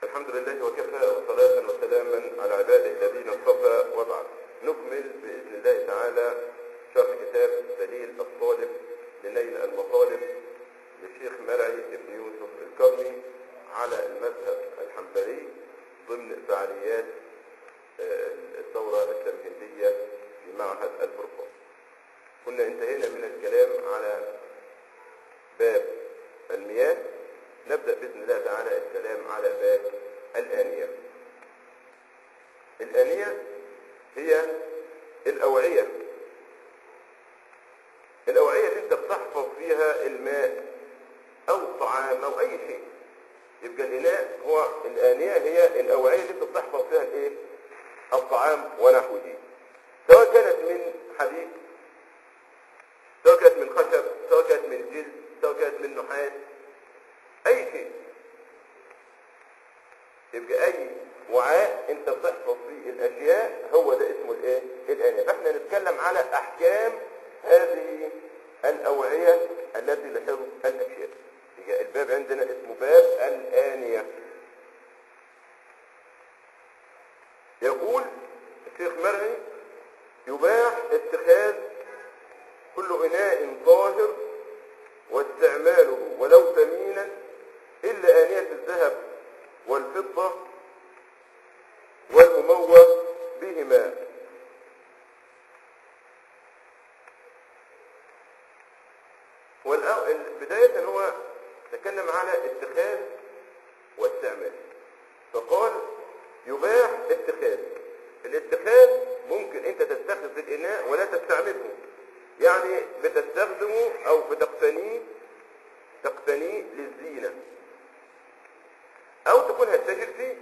الحمد لله وكفى وصلاة وسلاما على عباده الذين اصطفى وبعد نكمل بإذن الله تعالى شرح كتاب دليل الطالب لنيل المطالب للشيخ مرعي بن يوسف الكرمي على المذهب الحنبلي ضمن فعاليات آه، الدورة التمهيدية في معهد الفرقان كنا انتهينا من الكلام على باب المياه نبدأ بإذن الله تعالى الكلام على باب الآنية الآنية هي الأوعية الأوعية اللي انت بتحفظ فيها الماء أو الطعام أو أي شيء يبقى الإناء هو الآنية هي الأوعية اللي انت بتحفظ فيها الإيه؟ الطعام ونحوه سواء كانت من حديد سواء كانت من خشب سواء كانت من جلد سواء كانت من نحاس اي شيء يبقى اي وعاء انت بتحفظ فيه الاشياء هو ده اسمه الايه الانيه فاحنا نتكلم على احكام هذه الاوعيه التي لحفظ الاشياء يبقى الباب عندنا اسمه باب الانيه يقول الشيخ مرعي يباح اتخاذ كل اناء طاهر واستعماله ولو ثمينا إلا آنية الذهب والفضة والمموه بهما والأو- بداية هو تكلم على اتخاذ واستعمال فقال يباح اتخاذ الاتخاذ ممكن انت تتخذ الاناء ولا تستعمله يعني بتستخدمه او بتقتنيه تقتنيه للزينة او تكون هتتاجر فيه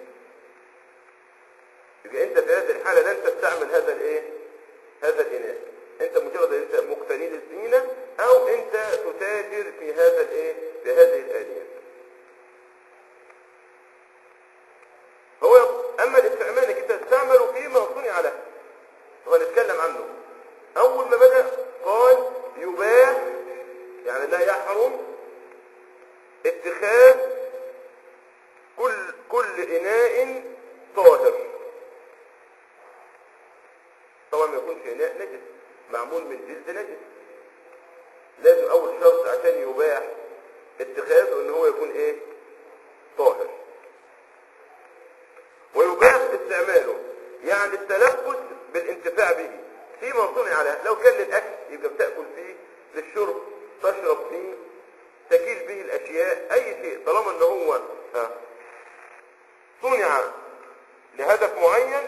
يبقى انت في هذه الحالة لن تستعمل هذا الايه هذا الاناء انت مجرد انت مقتنيه للزينة او انت تتاجر في هذا الايه في هذه الآلية هو اما الاستعمال انك انت تستعمله فيما صنع له هو نتكلم عنه اول ما بدأ قال يباح يعني لا يحرم اتخاذ كل كل اناء طاهر طبعا ما يكونش اناء نجس معمول من جلد نجس لازم اول شرط عشان يباح اتخاذه ان هو يكون ايه طاهر ويباح استعماله يعني التلفظ بالانتفاع به فيما صنع له لو كان للاكل يبقى بتاكل فيه للشرب تشرب فيه تكيل به الاشياء اي شيء طالما ان هو ها، صنع لهدف معين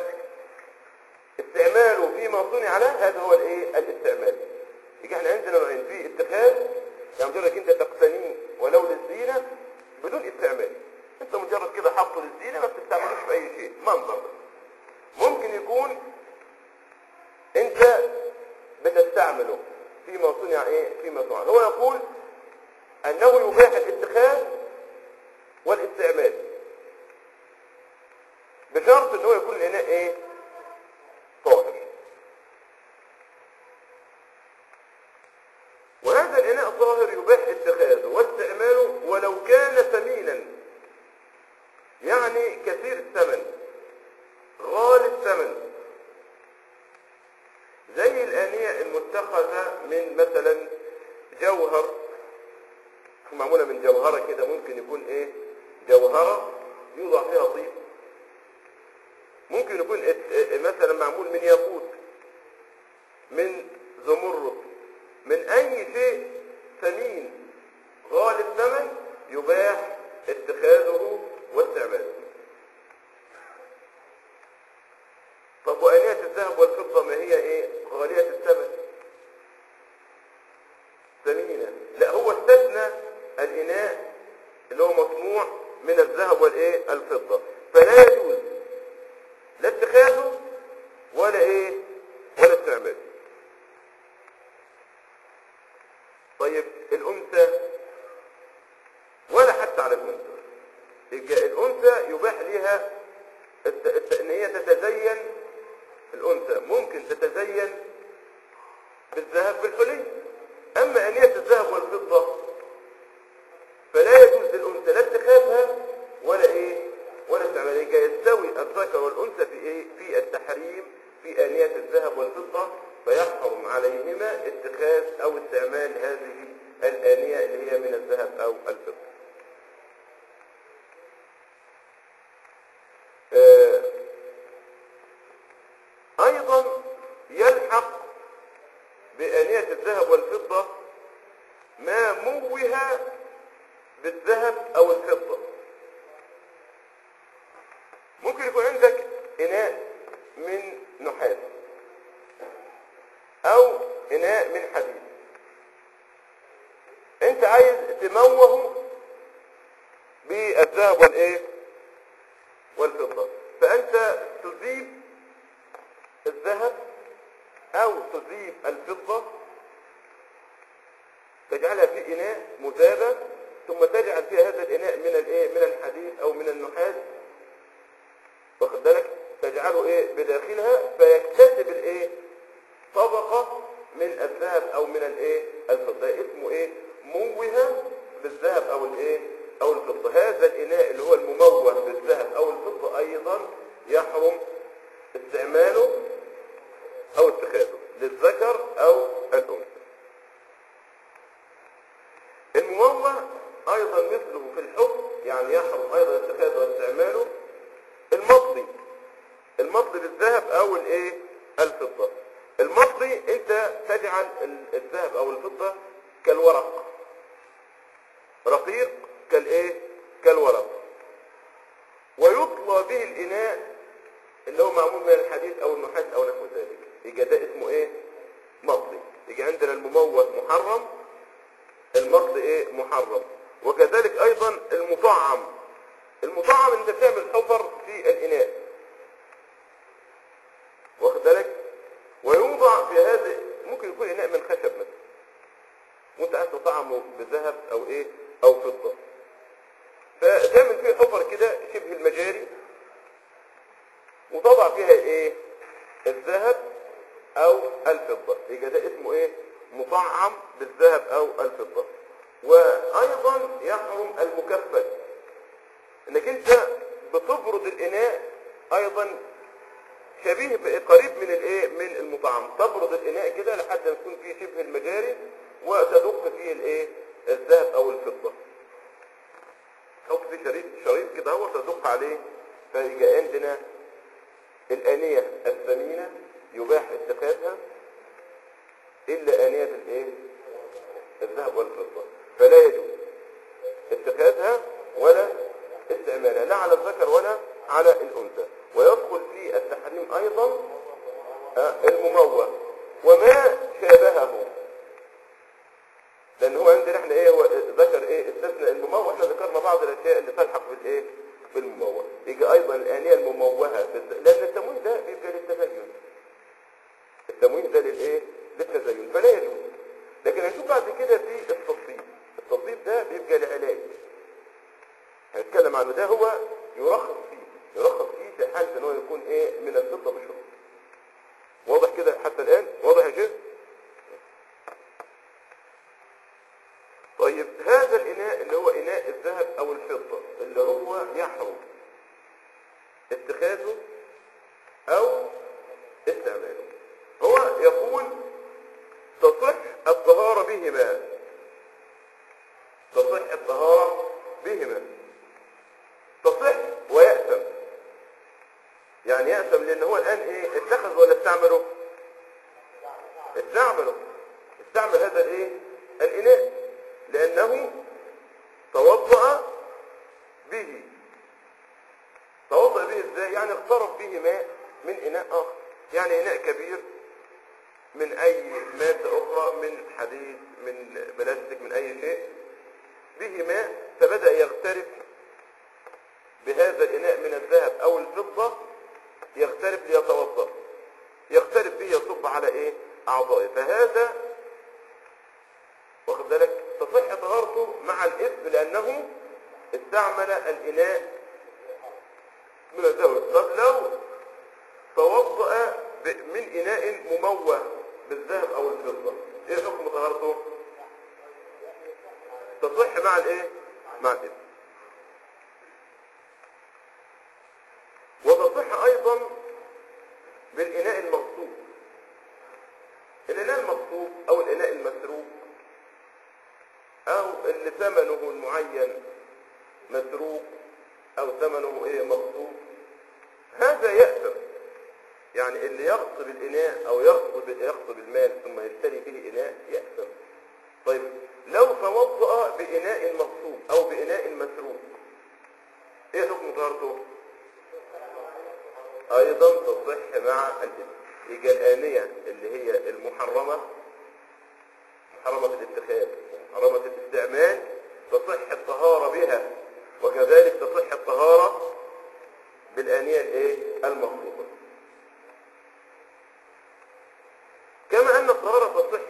فاستعماله فيما صنع له هذا هو الايه الاستعمال يبقى احنا عندنا نوعين في اتخاذ يعني مجرد انت تقتنيه ولو للزينه بدون استعمال انت مجرد كده حاطه للزينه ما بتستعملوش في اي شيء منظر ممكن يكون انت بتستعمله فيما صنع ايه فيما صنع هو يقول انه يباح الاتخاذ والاستعمال بشرط ان هو يكون الاناء ايه طاهر وهذا الاناء طاهر يباح اتخاذه واستعماله ولو كان ثمينا يعني كثير الثمن غالي الثمن زي الآنية المتخذة من مثلا جوهر معمولة من جوهرة كده ممكن يكون ايه جوهرة يوضع فيها طيب ممكن يكون ات- اه مثلا معمول من ياقوت من زمرد من اي شيء ثمين غالي الثمن يباح اتخاذه واستعماله طب وآنية الذهب والفضة ما هي ايه غالية الثمن ثمينة لا هو استثنى الإناء اللي هو مصنوع من الذهب والايه الفضة فلا يجوز لا اتخاذه ولا ايه ولا استعماله طيب الأنثى ولا حتى على الأنثى يبقى الأنثى يباح لها الت- الت- ان هي تتزين الأنثى ممكن تتزين بالذهب بالحلي أما أنية الذهب والفضة فلا يجوز للأنثى لا اتخاذها ولا إيه الذهب والفضة ما موه بالذهب او الفضة ممكن يكون عندك اناء من نحاس او اناء من حديد انت عايز تموه بالذهب والايه والفضة فانت تذيب الذهب او تذيب الفضة تجعلها في اناء مذابة ثم تجعل فيها هذا الاناء من الايه من الحديد او من النحاس واخد بالك تجعله ايه بداخلها فيكتسب الايه طبقة من الذهب او من الايه الفضة ده اسمه ايه موه بالذهب او الايه او الفضة هذا الاناء اللي هو المموه بالذهب او الفضة ايضا يحرم استعماله او اتخاذه للذكر او الانثى المموه ايضا مثله في الحكم يعني يحرم ايضا اتخاذه واستعماله المطلي المطلي بالذهب او الايه الفضة المطلي انت تجعل ال- الذهب او الفضة كالورق رقيق كالايه كالورق ويطلى به الاناء اللي هو معمول من الحديد او النحاس او نحو ذلك يبقى ده اسمه ايه مطلي يجي عندنا المموه محرم المطلي ايه محرم وكذلك ايضا المطعم المطعم انت بتعمل حفر في الاناء واخد بالك ويوضع في هذا ممكن يكون اناء من خشب مثلا وانت عايز تطعمه بذهب او ايه او فضه فتعمل فيه حفر كده شبه المجاري وتضع فيها ايه الذهب او الفضه يبقى ده اسمه ايه مطعم بالذهب او الفضه وايضا يحرم المكفل انك انت بتبرد الاناء ايضا شبيه ب- قريب من الايه من المطعم تبرد الاناء كده لحد ما يكون فيه شبه المجاري وتدق فيه الايه الذهب او الفضه تحط فيه شريط شريط كده هو تدق عليه فيجي عندنا الآنية الثمينة يباح اتخاذها إلا آنية الايه الذهب والفضة فلا يجوز اتخاذها ولا استعمالها لا على الذكر ولا على الأنثى ويدخل في التحريم أيضا آه، المموه وما شابهه لان هو عندنا احنا ايه هو ذكر ايه استثنى المموه احنا ذكرنا بعض الاشياء اللي تلحق بالايه بالمموه يجي ايضا الانيه المموهه بالز- لان التموين ده بيبقى للتزين التموين ده للايه للتزين فلا يجوز لكن هنشوف بعد كده في التصديق التصديق ده بيبقى لعلاج هنتكلم عنه ده هو يرخص فيه يرخص فيه في حاله ان هو يكون ايه من الفضه بشروط واضح كده حتى الان واضح يا شيخ طيب هذا الإناء اللي هو إناء الذهب أو الفضة اللي هو يحرم اتخاذه أو استعماله هو يقول تصح الطهارة بهما تصح الطهارة بهما تصح ويأثم يعني يأثم لأن هو الآن إيه اتخذ ولا استعمله استعمله استعمل هذا الايه الاناء لانه توضأ به توضأ به ازاي يعني اقترب به ماء من اناء اخر يعني اناء كبير من اي مادة اخرى من حديد من بلاستيك من اي شيء به ماء فبدأ يغترف بهذا الاناء من الذهب او الفضة يغترف ليتوضأ يغترف به يصب على ايه اعضائه فهذا واخد بالك تصح طهارته مع الاثم لانه استعمل الاناء من الذهب طب لو توضأ ب- من اناء مموه بالذهب او الفضه ايه حكم طهارته تصح مع الايه مع الاثم وتصح ايضا بالاناء المغصوب الاناء المغصوب او الاناء المسروق او اللي ثمنه المعين مسروق او ثمنه ايه مغصوب هذا يأثم يعني اللي يغصب الإناء أو يغصب يغصب المال ثم يشتري به إناء يأثم طيب لو توضأ بإناء مغصوب أو بإناء مسروق إيه حكم طهارته؟ أيضا تصح مع الإثم يبقى الآنية اللي هي المحرمة محرمة الاتخاذ محرمة الاستعمال تصح الطهارة بها وكذلك تصح الطهارة بالآنية الايه المخلوقة كما أن الطهارة تصح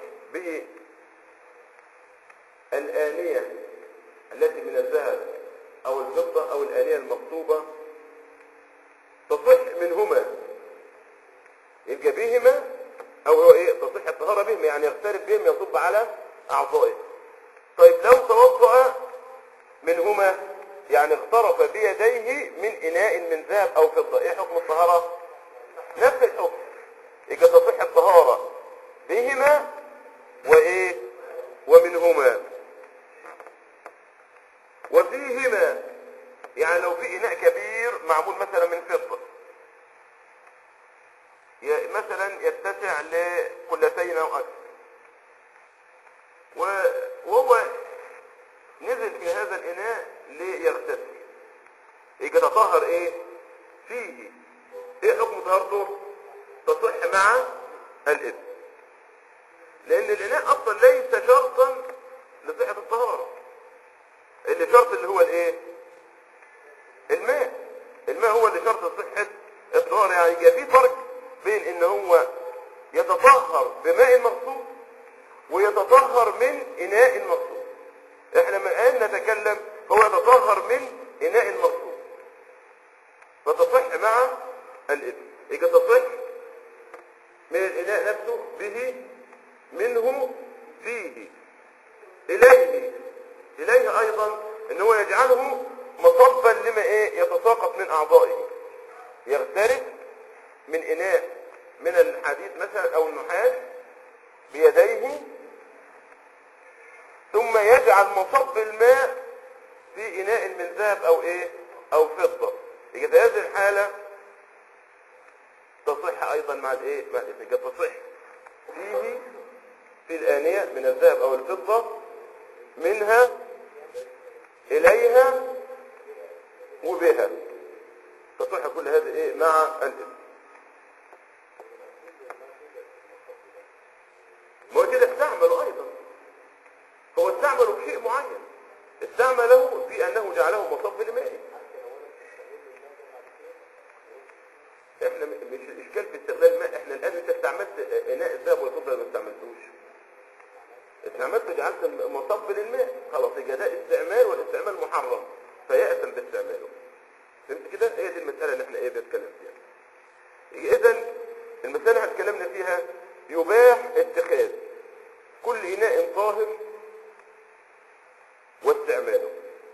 بالآنية التي من الذهب أو الفضة أو الآنية المقطوبة تصح منهما يبقى بهما أو هو إيه تصح الطهارة بهما يعني يغترب بهم يصب على أعضائه طيب لو توضأ منهما يعني اغترف بيديه من إناء من ذهب أو فضة إيه حكم الطهارة؟ نفس الحكم يبقى تصح الطهارة بهما وإيه؟ ومنهما وفيهما يعني لو في إناء كبير معمول مثلا من فضة ي- مثلا يتسع لقلتين أو أكثر و- وهو نزل في هذا الإناء ليغتسل يجي تطهر إيه فيه إيه حكم طهارته تصح مع الإبن لأن الإناء أصلا ليس شرطا لصحة الطهارة اللي شرط اللي هو الإيه الماء الماء هو اللي شرط صحة الطهارة يعني يبقى في فرق بين ان هو يتطهر بماء مغصوب ويتطهر من اناء مغصوب احنا الان نتكلم هو يتطهر من اناء مغصوب فتصح مع الابن يبقى تصح من الاناء نفسه به منه فيه اليه اليه ايضا ان هو يجعله مصبا لما ايه يتساقط من اعضائه يغترف من اناء من الحديد مثلا او النحاس بيديه ثم يجعل مصب الماء في اناء من ذهب او ايه او فضة يبقى في هذه الحالة تصح ايضا مع الايه مع الاسم يبقى تصح فيه في الانية من الذهب او الفضة منها اليها وبها تصح كل هذا ايه مع الاسم ما هو كده استعملوا ايضا هو استعملوا بشيء معين استعمله في انه جعله مصب لمائه احنا م- مش الاشكال في استغلال الماء احنا الان انت استعملت اناء الذهب والفضه ما استعملتوش استعملته جعلت مصب للماء خلاص يبقى ده استعمال والاستعمال محرم فيأثم باستعماله فهمت كده هي دي المسألة اللي احنا ايه بنتكلم فيها اذا المسألة اللي احنا اتكلمنا فيها يباح اتخاذ كل اناء طاهر واستعماله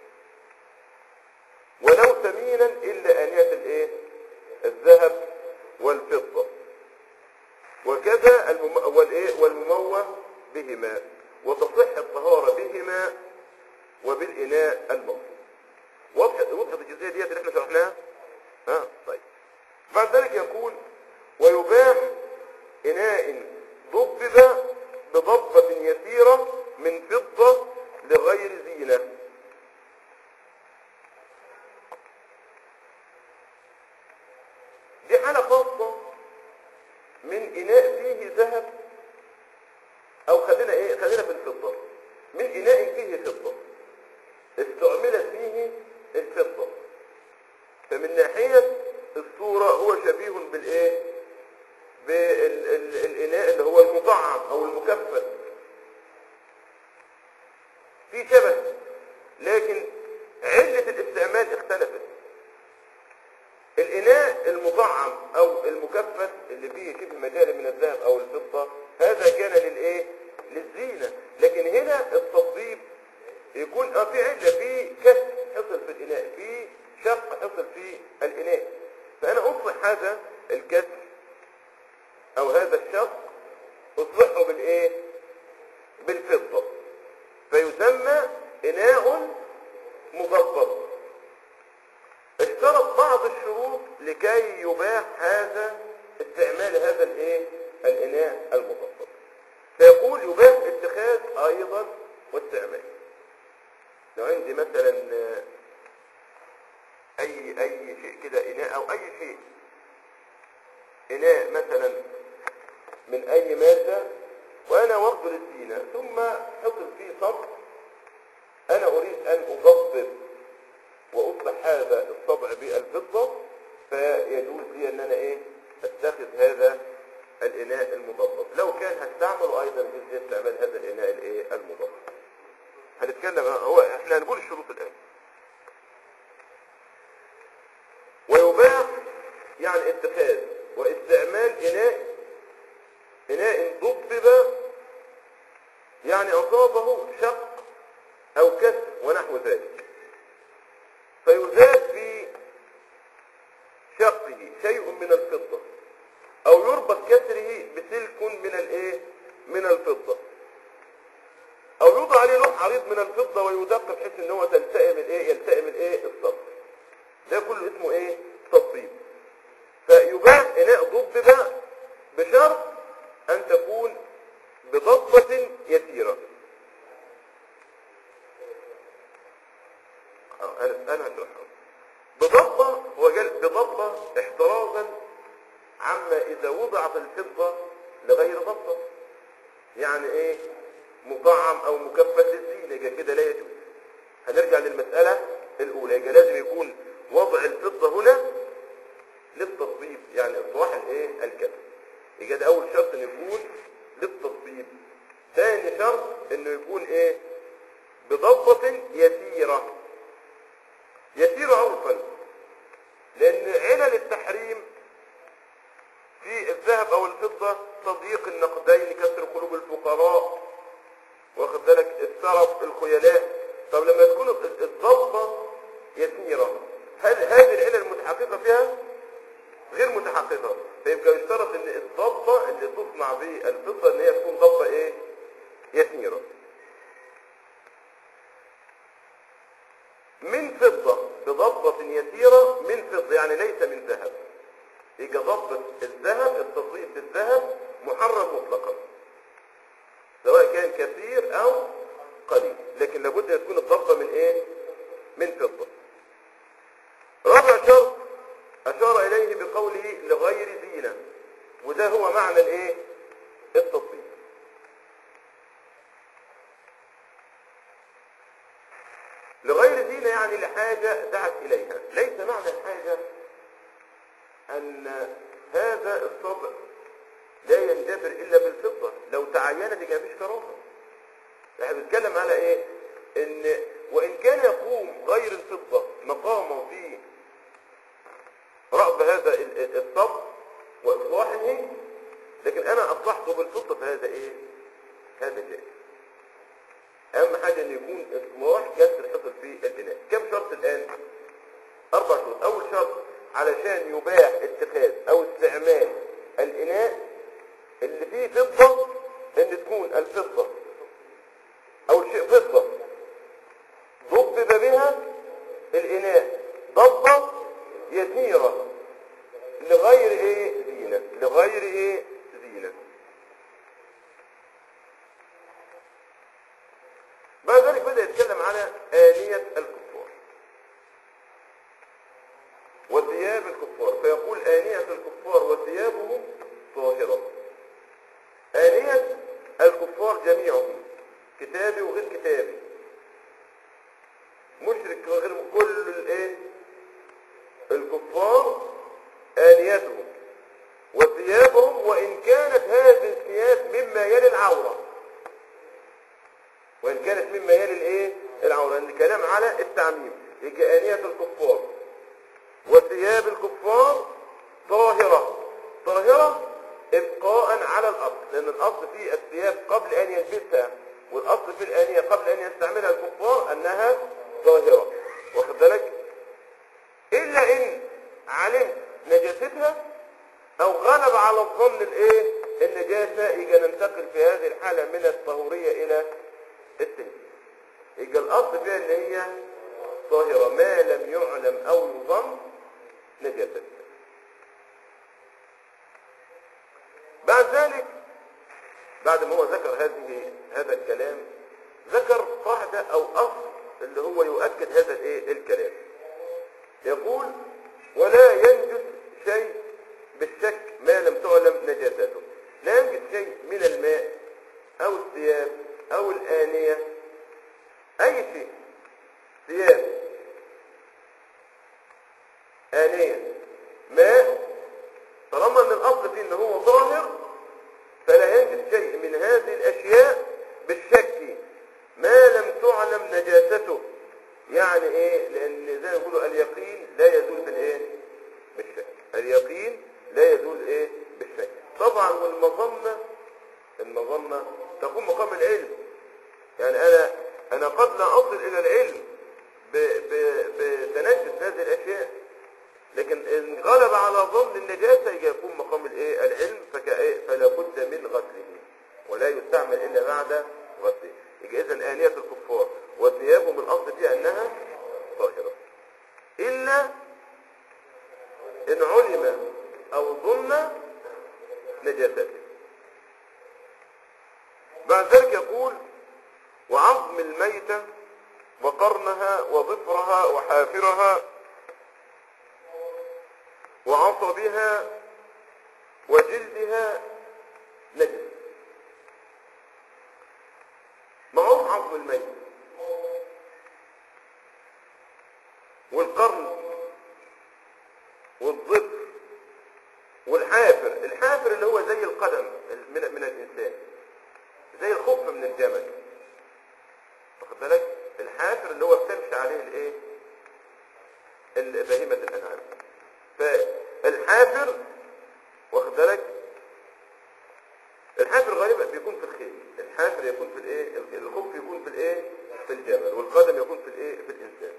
ولو ثمينا الا انية الايه الذهب والفضة وكذا المم... والايه والمموه بهما وتصح الطهارة بهما وبالإناء الموجود وضحت وضحت الجزئية ديت اللي احنا شرحناها ها طيب بعد ذلك يقول ويباح إناء ضبب بضبة يسيرة من فضة لغير زينة دي حالة خاصة من إناء فيه ذهب أو خلينا إيه خلينا في الفضة من إناء فيه فضة استعملت فيه الفضة فمن ناحية الصورة هو شبيه بالإيه بالإناء اللي هو المطعم أو المكفل في شبه لكن علة الاستعمال اختلفت الإناء المطعم أو المكفل اللي فيه شبه مجال من الذهب أو الفضة هذا كان للإيه؟ للزينة لكن هنا التصديب يكون اه في علة في كسر حصل في الإناء في شق حصل في الإناء فأنا أصلح هذا الكسر أو هذا الشق أصلحه بالإيه؟ بالفضة فيسمى إناء مضبط اشترط بعض الشروط لكي يباح هذا استعمال هذا الايه الاناء المضبط فيقول يباح اتخاذ ايضا واستعمال لو عندي مثلا آه، اي اي شيء كده اناء او اي شيء اناء مثلا من اي مادة وانا واخده للزينة ثم حصل فيه صبغ انا اريد ان اضبط واصبح هذا الطبع بالفضة فيجوز لي ان انا ايه اتخذ هذا الاناء المضبط لو كان هستعمله ايضا يجوز لي استعمال هذا الاناء الايه المضبط هنتكلم هو احنا هنقول الشروط الان ويباح يعني اتخاذ واستعمال اناء اناء ضبب يعني اصابه شق او كسر ونحو ذلك فيزاد في شقه شيء من الفضة او يربط كسره بسلك من الايه من الفضة او يوضع عليه لوح عريض من الفضة ويدق بحيث ان هو تلتئم الايه يلتئم الايه الصدر ده كله اسمه ايه تطبيب فيباح اناء ضبب بشرط ان تكون بضبة يسيرة آه، انا انا هشرحها بضبة هو قال بضبة احترازا عما اذا وضعت الفضة لغير ضبة يعني ايه مطعم او مكبس للزينة يبقى كده لا يجوز هنرجع للمسألة الاولى يبقى لازم يكون وضع الفضة هنا للتطبيب يعني اصلاح الايه الكسر يبقى ده اول شرط انه يكون للتطبيب ثاني شرط انه يكون ايه بضبة يسيرة يسير عرفا لان علل التحريم في الذهب او الفضة تضييق النقدين كسر قلوب الفقراء واخد بالك السرف الخيلاء طب لما تكون الضبة يسيرة هل هذه العلل متحققة فيها غير متحققة فيبقى يشترط ان الضبة اللي تصنع بالفضة ان هي تكون ضبة ايه يسيرة من فضة بضبة يسيرة من فضة يعني ليس من ذهب يبقى ضبة الذهب التضييف بالذهب محرم مطلقا سواء كان كثير او قليل لكن لابد ان تكون الضبة من ايه من فضة رابع شرط اشار اليه بقوله لغير زينة وده هو معنى الايه التطبيق لغير زينة يعني لحاجة دعت اليها ليس معنى الحاجة ان هذا الطبع لا ينجبر الا بالفضة لو تعينت يبقى مفيش كراهه احنا بنتكلم على ايه ان وان كان يقوم غير الفضة مقامه في رأب هذا ال- ال- الصبر واصلاحه لكن انا اصلحته بالفضة فهذا ايه هذا جائز اهم حاجة ان يكون اصلاح كسر حصل في البناء كم شرط الان اربع شروط اول شرط علشان يباح اتخاذ او استعمال الاناء اللي فيه فضة ان تكون الفضة اول شيء فضة ضبب بها الاناء ضبة يسيرة لغير ايه زينة لغير ايه زينة بعد ذلك بدأ يتكلم على آلية الكفار وثياب الكفار فيقول آنية الكفار وثيابهم طاهرة آنية الكفار جميعهم كتابي وغير كتابي مشرك وغير كل الايه الكفار آنيتهم وثيابهم وإن كانت هذه الثياب مما يلي العورة وإن كانت مما يلي الايه العورة الكلام على التعميم يجي آنية الكفار وثياب الكفار طاهرة طاهرة ابقاء على الاصل لان الاصل في الثياب قبل ان يلبسها والاصل في الانية قبل ان يستعملها الكفار انها ظاهرة واخد بالك الا ان علمت نجاستها او غلب على الظن الايه النجاسة يجي ننتقل في هذه الحالة من الطهورية الى التنجيس يجي الاصل فيها ان هي طاهرة ما لم يعلم او يظن نجاستها هو ذكر هذه هذا الكلام ذكر قاعدة او اصل اللي هو يؤكد هذا الايه الكلام يقول ولا ينجس شيء بالشك ما لم تعلم نجاسته لا ينجس شيء من الماء او الثياب او الآنية اي شيء ثياب آنية ماء طالما ان الاصل فيه ان هو ظاهر فلا ينجس شيء من هذه الاشياء بالشك ما لم تعلم نجاسته يعني ايه لان زي ما يقولوا اليقين لا يزول بالايه بالشك اليقين لا يزول ايه بالشك طبعا والمظنه المظنه تكون مقام العلم يعني انا انا قد لا اصل الى العلم ب- ب- بتنجس هذه الاشياء لكن ان غلب على ظن النجاسه يجي يكون مقام الايه العلم فكايه فلا بد من غسله ولا يستعمل الا بعد غسله يجي اذا انيه الكفار وثيابهم الاصل فيها انها طاهره الا ان علم او ظن نجاسته بعد ذلك يقول وعظم الميتة وقرنها وظفرها وحافرها وعصبها وجلدها نجس معروف عظم الميت والقرن والظفر والحافر الحافر اللي هو زي القدم من, من الإنسان زي الخف من الجمل واخد بالك الحافر اللي هو بتمشي عليه الايه ال- بهيمة الأنعام فالحافر واخد بالك الحافر غالبا بيكون في الخيل الحافر يكون في الايه الخف يكون في الايه في الجمل والقدم يكون في الايه في الانسان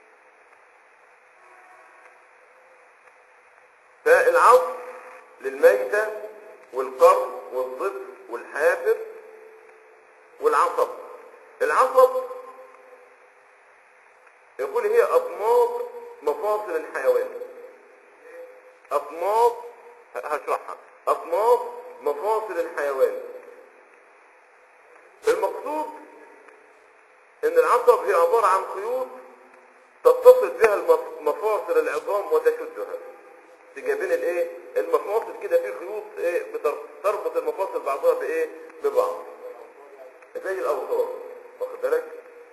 فالعصر للميتة والقرن والضفر والحافر والعصب العصب يقول هي أطناب مفاصل الحيوان أطناب ه- هشرحها أطناب مفاصل الحيوان المقصود ان العصب هي عبارة عن خيوط تتصل بها المف- مفاصل العظام وتشدها تجي بين الايه المفاصل كده في خيوط ايه بتر- تربط المفاصل بعضها بايه ببعض زي الاوتار واخد بالك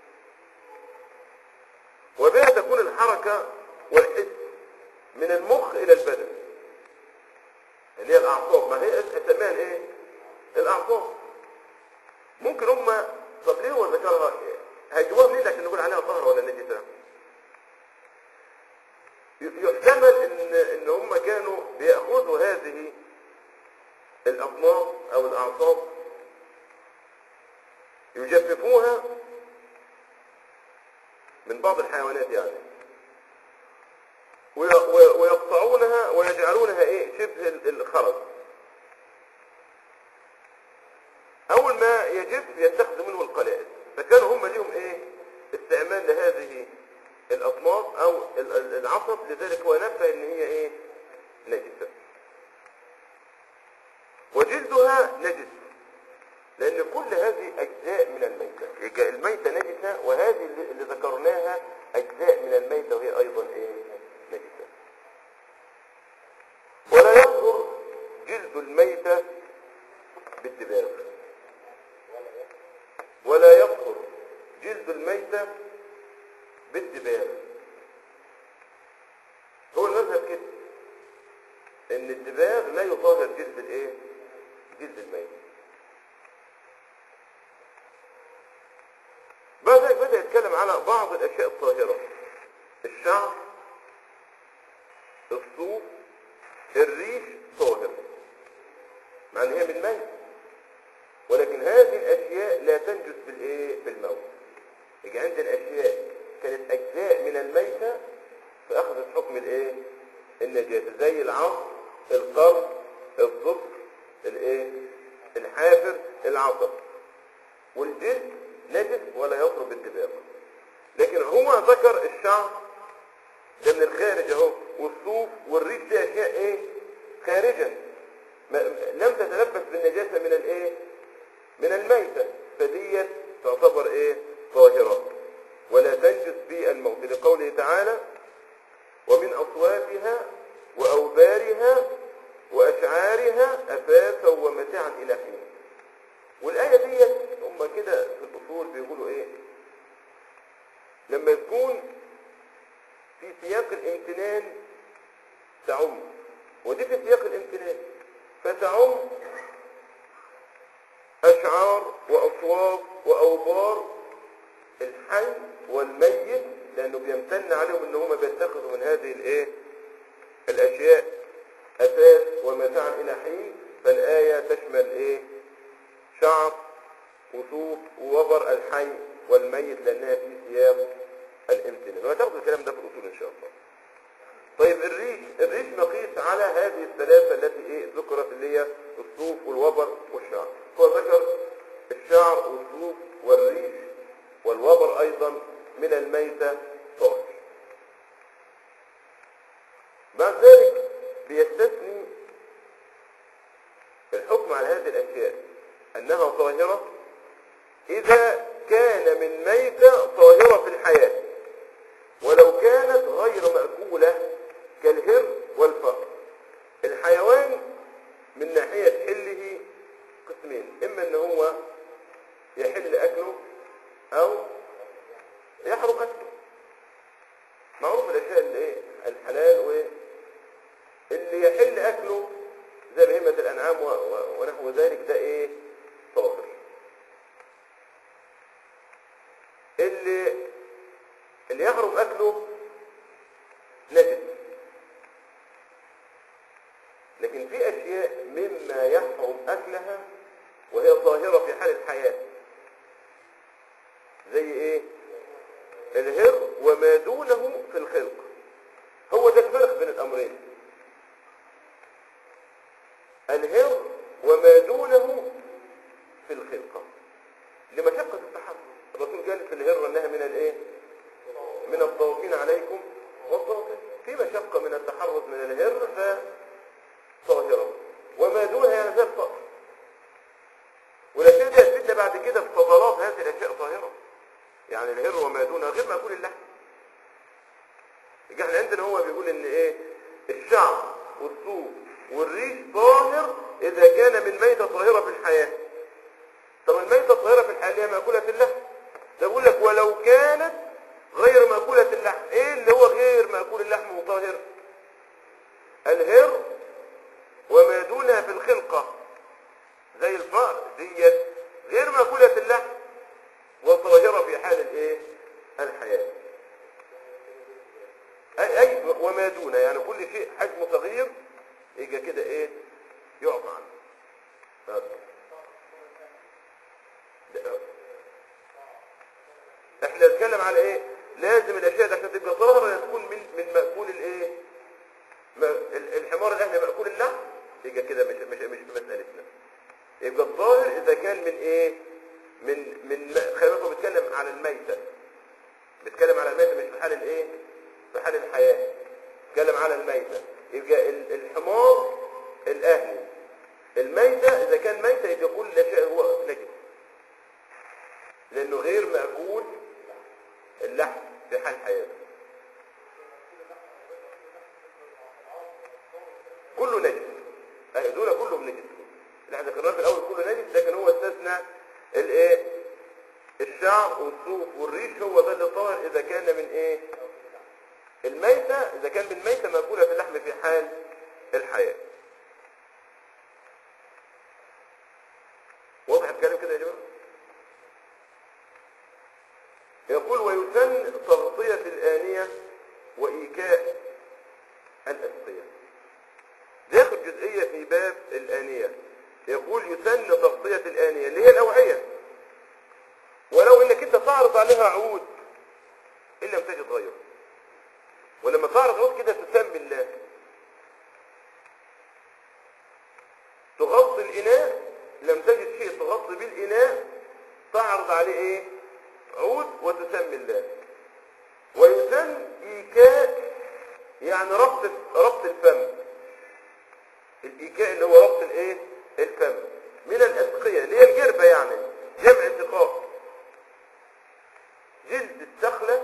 وبها تكون الحركة والحس من المخ الى البدن اللي هي الاعصاب ما هي اسمها ايه الاعصاب ممكن هم طب ليه هو ذكرها هيجيبوها منين عشان نقول عليها طهر ولا نجسه يحتمل ان ان هم كانوا بياخذوا هذه الاطناب او الاعصاب يجففوها من بعض الحيوانات يعني وي- وي- ويقطعونها ويجعلونها ايه شبه ال- الخرز اول ما يجف يتخذ منه القلائد فكانوا هم ليهم ايه استعمال لهذه الاطناب او ال- ال- العصب لذلك هو نبه ان هي ايه نجسة وجلدها نجس لان كل هذه اجزاء من الميتة يبقى الميتة نجسة وهذه اللي اللي ذكرناها اجزاء من الميتة وهي ايضا ايه نجسة ولا يظهر جلد الميتة بالدباغ ولا يظهر جلد الميتة بالدباغ هو المذهب كده ان الدباغ لا يطهر جلد الايه جلد الميت بعد ذلك بدأ يتكلم على بعض الاشياء الطاهرة الشعر الصوف الريش طاهر مع ان هي من ميت ولكن هذه الاشياء لا تنجس بالايه بالموت يجي عندنا اشياء كانت اجزاء من الميتة فاخذت حكم الايه النجاسة زي العصر القرن الظفر الايه الحافر العصب والجلد نجس ولا يطرب بالدباغ لكن هو ذكر الشعر ده من الخارج اهو والصوف والريش دي اشياء ايه خارجا ما لم تتلبس بالنجاسة من الايه من الميتة فديت تعتبر ايه طاهرة ولا تنجس بالموت لقوله تعالى ومن أصواتها وأوبارها وأشعارها أثاثا ومتاعا إلى حين والآية ديت هم كده في الأصول بيقولوا إيه لما يكون في سياق الامتنان تعم ودي في سياق الامتنان فتعم أشعار وأصوات وأوبار الحي والميت لأنه بيمتن عليهم إن هم بيتخذوا من هذه الإيه الأشياء أساس ومتاعا إلى حين فالآية تشمل إيه شعر وصوف ووبر الحي والميت لأنها في سياق الامتنان وهتاخدوا الكلام ده في الأصول إن شاء الله طيب الريش الريش مقيس على هذه الثلاثة التي ايه ذكرت اللي هي الصوف والوبر والشعر هو ذكر الشعر والصوف والريش والوبر ايضا من الميتة طاهر بعد ذلك بيستثني الحكم على هذه الاشياء انها طاهرة اذا كان من ميتة طاهرة في الحياة ولو كانت غير مأكولة كالهر والفأر الحيوان من ناحية حله قسمين إما أن هو يحل أكله أو يحرم أكله معروف الأشياء اللي إيه الحلال و اللي يحل أكله زي بهيمة الأنعام و- و- ونحو ذلك ده إيه طاهر اللي اللي يحرم أكله نجس لكن في أشياء مما يحرم أكلها وهي ظاهرة في حال الحياة زي إيه الهر وما دونه في الخلق هو ده الفرق بين الأمرين الهر وما دونه في الخلقة لمشقة التحرك الرسول قال في الهر أنها من الإيه من الطوافين عليكم والطوافين في مشقة من التحرز من الهر فطاهرة وما دونها يعني زي الفقر والأشياء دي هتفيدنا بعد كده في فضلات هذه الأشياء طاهرة يعني الهر وما دونها غير مأكول اللحم يجي احنا عندنا هو بيقول ان ايه الشعر والصوف والريش طاهر اذا كان من ميتة طاهرة في الحياة طب الميتة الطاهرة في الحياة اللي هي مأكولة اللحم ده بيقول لك ولو كانت غير مأكولة اللحم ايه اللي هو غير مأكول اللحم وطاهر الهر وما دونها في الخلقة زي الفأر ديت غير مأكولة اللحم وطاهرة في حال الايه الحياة اي اي وما دونه يعني كل شيء حجمه صغير يجي كده ايه يعفى عنه هذا. ده- احنا نتكلم على ايه لازم الاشياء دي عشان تبقى طاهره تكون من من ماكول الايه ما- ال- الحمار الاهلي ماكول اللحم يبقى كده مش مش مش في مسالتنا يبقى الظاهر اذا كان من ايه من من ما- خلينا نقول بيتكلم على الميته بيتكلم على الميته مش في حال الايه في حال الحياه بيتكلم على الميته يبقى ال- الحمار الاهلي الميته اذا كان ميته يبقى كل شيء هو نجس لانه غير مأكول اللحم في حال حياته كله نجس أي دول كلهم نجس اللي احنا ذكرناه في الاول كله نجس لكن هو استثنى الايه الشعر والصوف والريش هو ده اللي طاهر اذا كان من ايه الميتة اذا كان من ميتة مأكولة في اللحم في حال الحياة واضح الكلام كده يا جماعة يقول ويسن تغطية الآنية وإيكاء الأسقية داخل جزئية في باب الآنية يقول يسن تغطية الآنية اللي هي الأوعية ولو انك انت تعرض عليها عود ان لم تجد غيره ولما تعرض عود كده تسمي الله تغطي الإناء لم تجد شيء تغطي به الإناء تعرض عليه ايه عود وتسمي الله ويسن إيكاء يعني ربط ربط الفم الإيكاء اللي هو ربط الايه الفم من الأسقية اللي هي الجربة يعني جمع سقاء جلد السخلة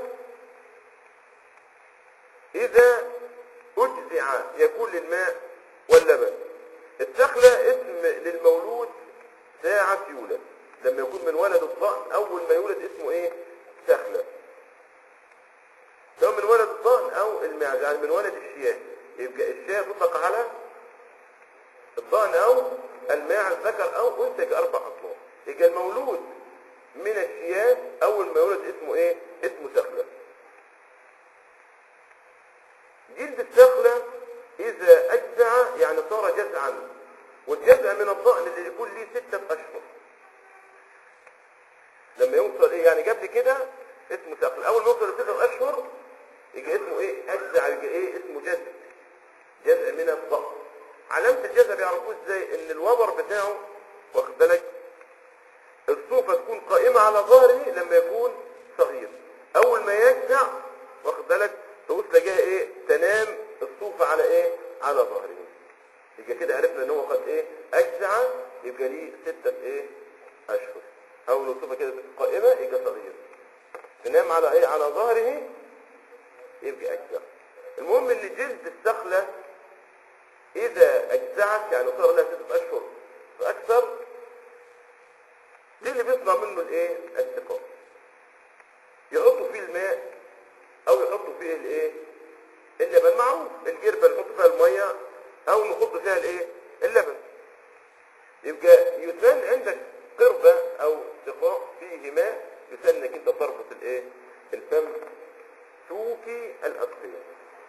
إذا أجزع يكون للماء واللبن السخلة اسم للمولود ساعة يولد لما يكون من ولد الضأن أول ما يولد اسمه إيه؟ سخلة سواء من ولد الضأن أو المعز يعني من ولد الشياه يبقى الشياه تطلق على الضأن أو الماعز ذكر أو أنتج أربع أطلاق يبقى المولود من الشياه أول ما يولد اسمه إيه؟ اسمه سخلة جلد السخلة إذا أجزع يعني صار جزعا والجزع من الضأن اللي يكون ليه ستة أشهر لما يوصل إيه يعني قبل كده اسمه سخل أول ما يوصل لستة أشهر يبقى اسمه إيه أجزع يبقى إيه اسمه جزع جزع من الضأن علامة الجزع بيعرفوه إزاي إن الوبر بتاعه واخد بالك الصوفة تكون قائمة على ظهره لما يكون صغير أول ما يجزع واخد بالك تبص تلاقيها إيه تنام الصوفة على إيه على ظهره يبقى كده عرفنا إن هو قد إيه أجزع يبقى ليه ستة إيه أشهر أول ما الصوفة كده تبقى قائمة يبقى صغير تنام على إيه على ظهره يبقى أجزع المهم إن جلد السخلة إذا أجزعت يعني صار لها ستة أشهر فأكثر دي اللي بيصنع منه الايه السقاء يحطوا فيه الماء او يحطوا فيه الايه اللبن معروف الجربة نحط فيها المية او نحط فيها الايه اللبن يبقى يسن عندك قربة او سقاء فيه ماء يسن انك انت تربط الايه الفم توكي الأسقية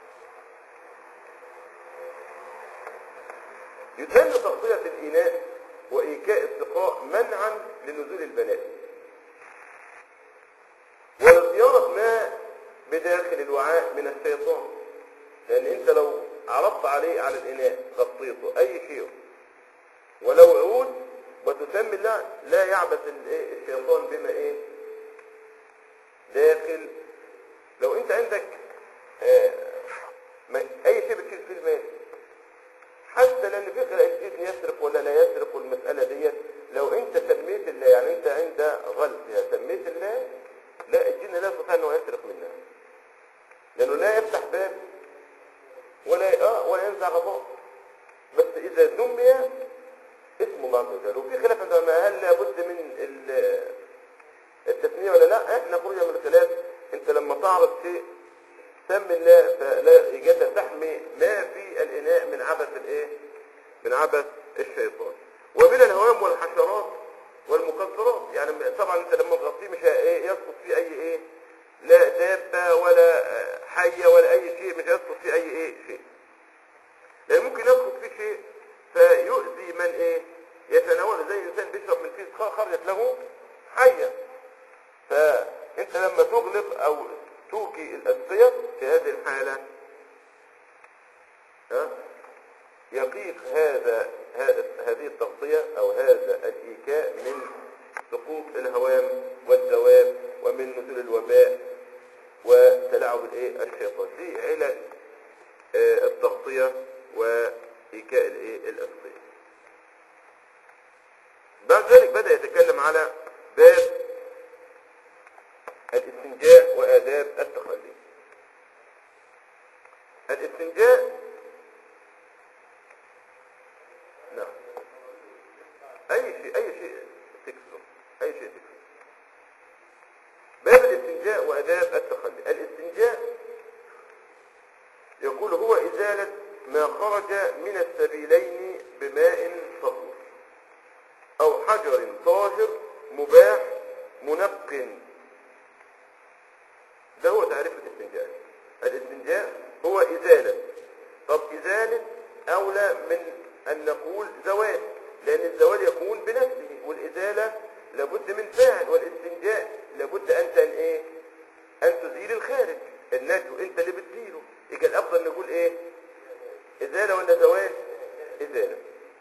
يسن تغطية الإناء وإيكاء السقاء منعا لنزول البنات ولصيانة ماء بداخل الوعاء من الشيطان لأن أنت لو عرضت عليه على الإناء غطيته أي شيء ولو عود وتسمي الله لا يعبث الإيه؟ الشيطان بما إيه داخل لو أنت عندك آه ما- أي شيء بتشيل فيه الماء حتى لان في خلق الجن يسرق ولا لا يسرق والمسألة ديت لو انت سميت الله يعني انت عند غلطها سميت الله لا الجن لا يستطيع انه يسرق منها لانه لا يفتح باب ولا اه ولا ينزع غضاء بس اذا سمي اسم الله عز وجل وفي خلاف عند العلماء هل لابد من ال- التسمية ولا لا احنا خرجنا من الخلاف انت لما تعرض شيء سم الله فلا يجد تحمي ما في الإناء من عبث الايه من عبث الشيطان ومن الهوام والحشرات والمكسرات يعني طبعا انت لما تغطيه مش ايه يسقط فيه اي ايه لا دابة ولا آه، حية ولا اي شيء مش هيسقط فيه اي ايه شيء لان ممكن يسقط فيه شيء فيؤذي من ايه يتناول زي انسان بيشرب من فيه خرجت له حية فانت لما تغلق او توكي الأسقية في هذه الحالة ها يقيق هذا ه- هذه التغطية أو هذا الإيكاء من سقوط الهوام والدواب ومن نزول الوباء وتلاعب الايه الشيطان دي علل آه، التغطية وإيكاء الايه الأسقية بعد ذلك بدأ يتكلم على باب الاستنجاء وآداب التخلي الاستنجاء نعم أي شيء أي شيء تكسره أي شيء تكسره باب الاستنجاء وآداب التخلي الاستنجاء يقول هو إزالة ما خرج من السبيلين بماء طهور أو حجر طاهر مباح منق ده هو تعريف الاستنجاء الاستنجاء هو إزالة طب إزالة أولى من أن نقول زوال لأن الزوال يكون بنفسه والإزالة لابد من فاعل والاستنجاء لابد أن تن إيه أن تزيل الخارج النجو أنت اللي بتزيله يبقى الأفضل نقول إيه إزالة ولا زوال إزالة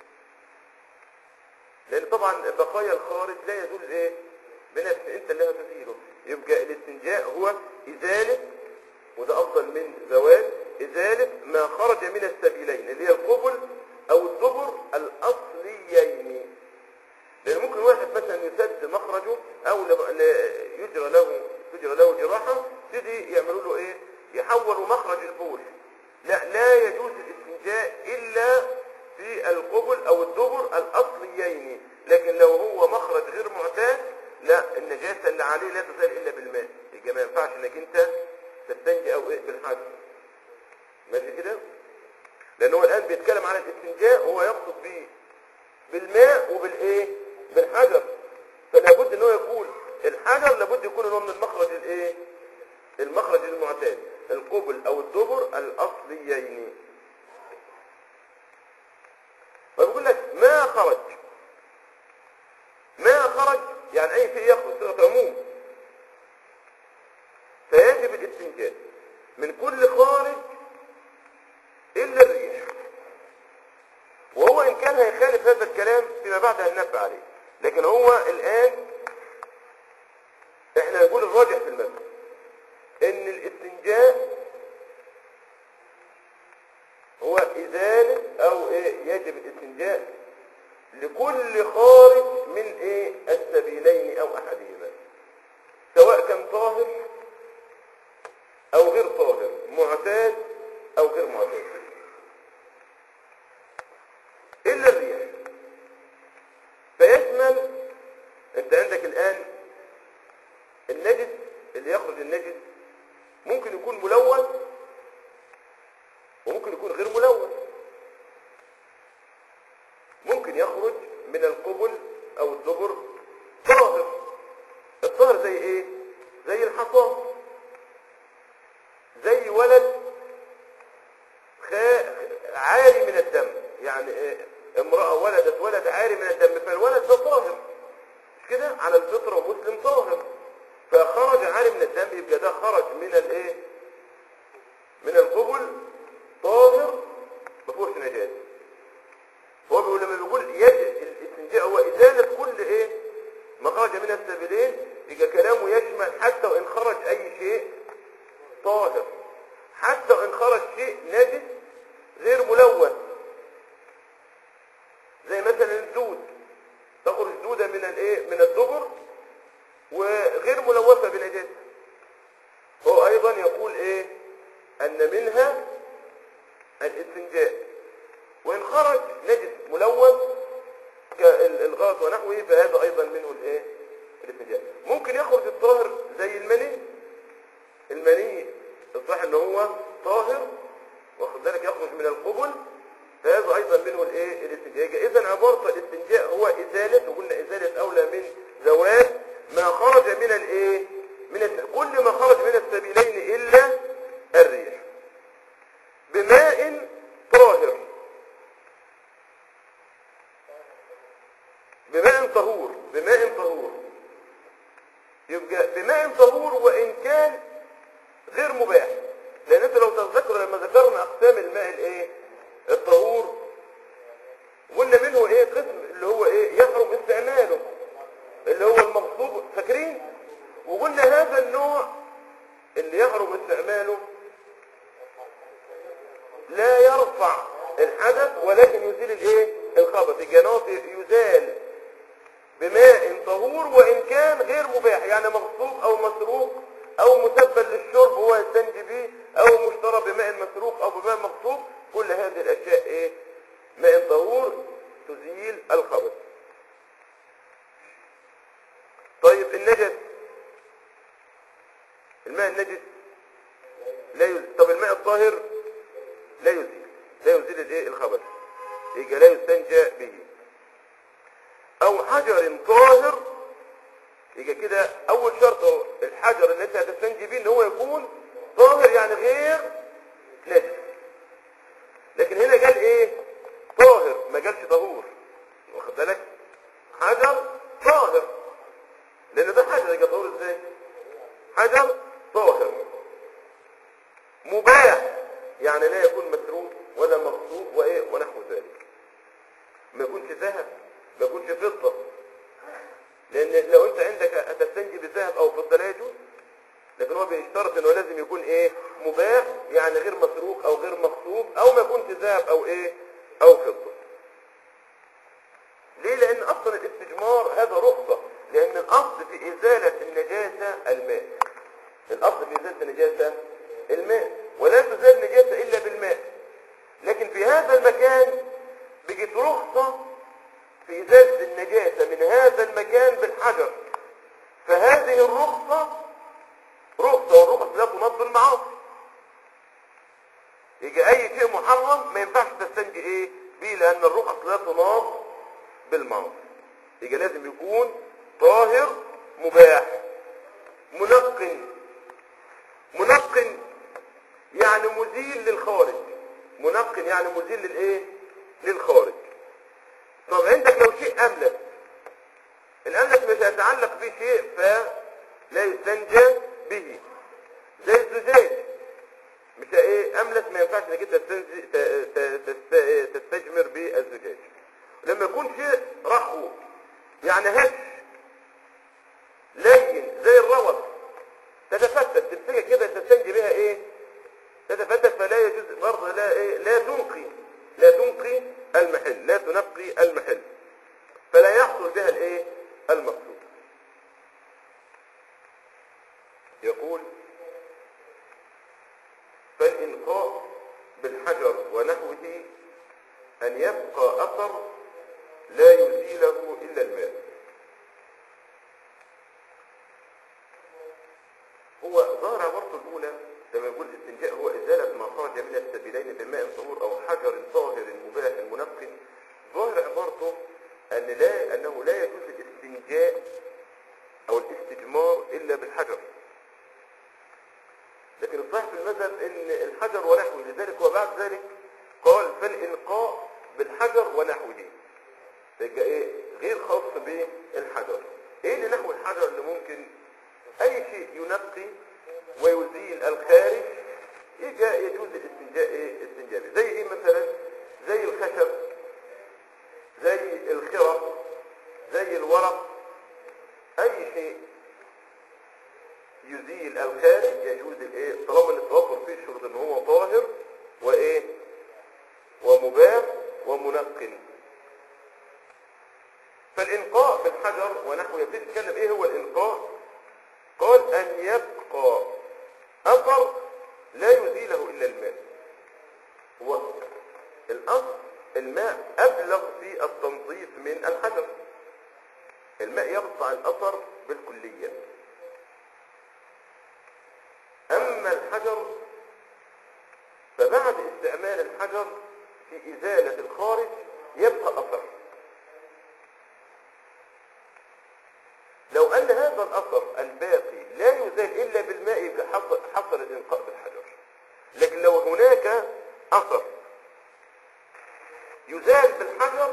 لأن طبعا بقايا الخارج لا يزول إيه بنفسه أنت اللي هتزيله يبقى الاستنجاء هو إزالة وده أفضل من زوال إزالة ما خرج من السبيلين اللي هي القبل أو الدبر الأصليين لا لا يجوز الاستنجاء الا في القبل او الدبر الاصليين لكن لو هو مخرج غير معتاد لا النجاسة اللي عليه لا تزال الا بالماء يبقى ما ينفعش انك انت تستنجي او ايه بالحجر ماشي كده لان هو الان بيتكلم عن الاستنجاء وهو يقصد به بالماء وبالايه بالحجر فلا بد ان هو يكون الحجر لابد يكون هو من المخرج الايه المخرج المعتاد القبل او الدبر الاصليين فبيقول لك ما خرج ما خرج يعني اي شيء يخرج صيغه عموم فيجب الاستنجاء من كل خارج الا الريح وهو ان كان هيخالف هذا الكلام فيما بعد هننبه عليه لكن هو الان احنا نقول الراجح في المذهب ان الاستنجاء هو ازالة او ايه يجب الاستنجاء لكل خارج من ايه السبيلين او احدهما سواء كان طاهر او غير طاهر معتاد او غير معتاد الا الريح فيشمل انت عندك الان النجس اللي يخرج النجس ممكن يكون ملون وممكن يكون غير ملون ممكن يخرج من القبل او الدبر طاهر الطاهر زي ايه زي الحصى زي ولد خا... عاري من الدم يعني إيه؟ امرأة ولدت ولد عاري من الدم فالولد ده طاهر مش كده على الفطرة ومسلم طاهر فخرج عاري من الدم يبقى ده خرج من الايه من القبل طاهر ما فيهوش نجاسه هو بيقول لما بيقول يجب الاستنجاء هو ازاله كل ايه ما خرج من السبيلين يبقى كلامه يشمل حتى وان خرج اي شيء طاهر حتى وان خرج شيء نجس غير ملون زي مثلا الدود تخرج دودة من الايه من الدبر وغير ملوثة بنجاسة هو ايضا يقول ايه ان منها الاستنجاء وان خرج نجس ملوث كالغاز ونحوه فهذا ايضا منه الايه الاستنجاء ممكن يخرج الطاهر زي المني المني الصح ان هو طاهر واخد بالك يخرج من القبل فهذا ايضا منه الايه الاستنجاء اذا عباره الاستنجاء هو ازاله وقلنا ازاله اولى من زوال ما خرج من الايه من الس... كل ما خرج من السبيلين الا الريح بماء طاهر بماء طهور بماء طهور يبقى بماء طهور وان كان غير مباح لان انت لو تتذكر لما ذكرنا اقسام الماء الايه الطهور قلنا منه ايه قسم اللي هو ايه يحرم استعماله اللي هو المغصوب فاكرين وقلنا هذا النوع اللي يحرم استعماله لا يرفع الحدث ولكن يزيل الايه الخبث الجناط يزال بماء طهور وان كان غير مباح يعني مغصوب او مسروق او مسبل للشرب هو يستنجي به او مشترى بماء مسروق او بماء مغصوب كل هذه الاشياء ايه ماء طهور تزيل الخبث طيب النجس الماء النجس لا يزيل طب الماء الطاهر لا يزيل لا يزيل الايه الخبث يبقى لا يستنجى به او حجر طاهر يبقى كده اول شرط هو الحجر اللي انت هتستنجي بيه ان هو يكون طاهر يعني غير نجس لكن هنا قال ايه طاهر ما قالش طهور واخد بالك حجر طاهر لان ده حجر يبقى طهور ازاي حجر طاهر مباح يعني لا يكون مسروق ولا مغصوب وايه ونحو ذلك ما يكونش ذهب ما يكونش فضه لان لو انت عندك هتستنجي بذهب او فضه لا يجوز لكن هو بيشترط انه لازم يكون ايه مباح يعني غير مسروق او غير مغصوب او ما يكونش ذهب او ايه او فضه ليه لان اصلا الاستجمار هذا رخصه لان الاصل في ازاله النجاسه الماء الاصل في ازاله النجاسه الماء ولا تزال نجاسه الا بالماء رخصة في إزالة النجاسة من هذا المكان بالحجر فهذه الرخصة رخصة والرخص لا تنض المعاصي يجي أي شيء محرم ما ينفعش تستنجي إيه بيه لأن الرخص لا تناض بالمعاصي يجي لازم يكون طاهر مباح منق منق يعني مزيل للخارج منق يعني مزيل للايه للخارج طب عندك لو شيء املس الاملس مش هيتعلق به شيء فلا يستنجى به زي الزجاج مش ايه املس ما ينفعش انك انت تستنزي- ت- ت- تست- تستجمر بالزجاج لما يكون شيء رخو يعني هش لين زي الروث تتفتت تمسكها كده تستنجي بها ايه تتفتت فلا يجوز برضه لا ايه لا تنقي لا تنقي المحل لا تنقي المحل فلا يحصل بها الايه المقصود يقول فالإلقاء بالحجر ونحوه أن يبقى أثر لا يزيله إلا الماء هو ظاهر عبارته الأولى لما يقول الاستنجاء هو إزالة ما خرج من السبيلين بماء طهور أو حجر طاهر مباح منقي ظاهر عبارته أن لا أنه لا يجوز الاستنجاء أو الاستجمار إلا بالحجر لكن الصحيح في المذهب ان الحجر ونحوه لذلك وبعد ذلك قال فالإلقاء بالحجر ونحوه يبقى ايه غير خاص بالحجر ايه اللي نحو الحجر اللي ممكن اي شيء ينقي ويزيل الخارج يجي يجوز الاستنجاء ايه استنجاء به. زي ايه مثلا زي الخشب زي الخرق زي الورق اي شيء يزيل الخارج يجوز الايه طالما ان التوفر فيه شروط ان هو طاهر وايه ومباح ومنقل فالإلقاء بالحجر ونحو يبتدي يتكلم ايه هو الإلقاء قال أن يبقى أثر لا يزيله إلا الماء هو الأصل الماء أبلغ في التنظيف من الحجر الماء يقطع الأثر بالكلية أما الحجر فبعد استعمال الحجر في إزالة الخارج يبقى أثر لو أن هذا الأثر الباقي لا يزال إلا بالماء يبقى حصل, حصل الإنقاء بالحجر لكن لو هناك أثر يزال بالحجر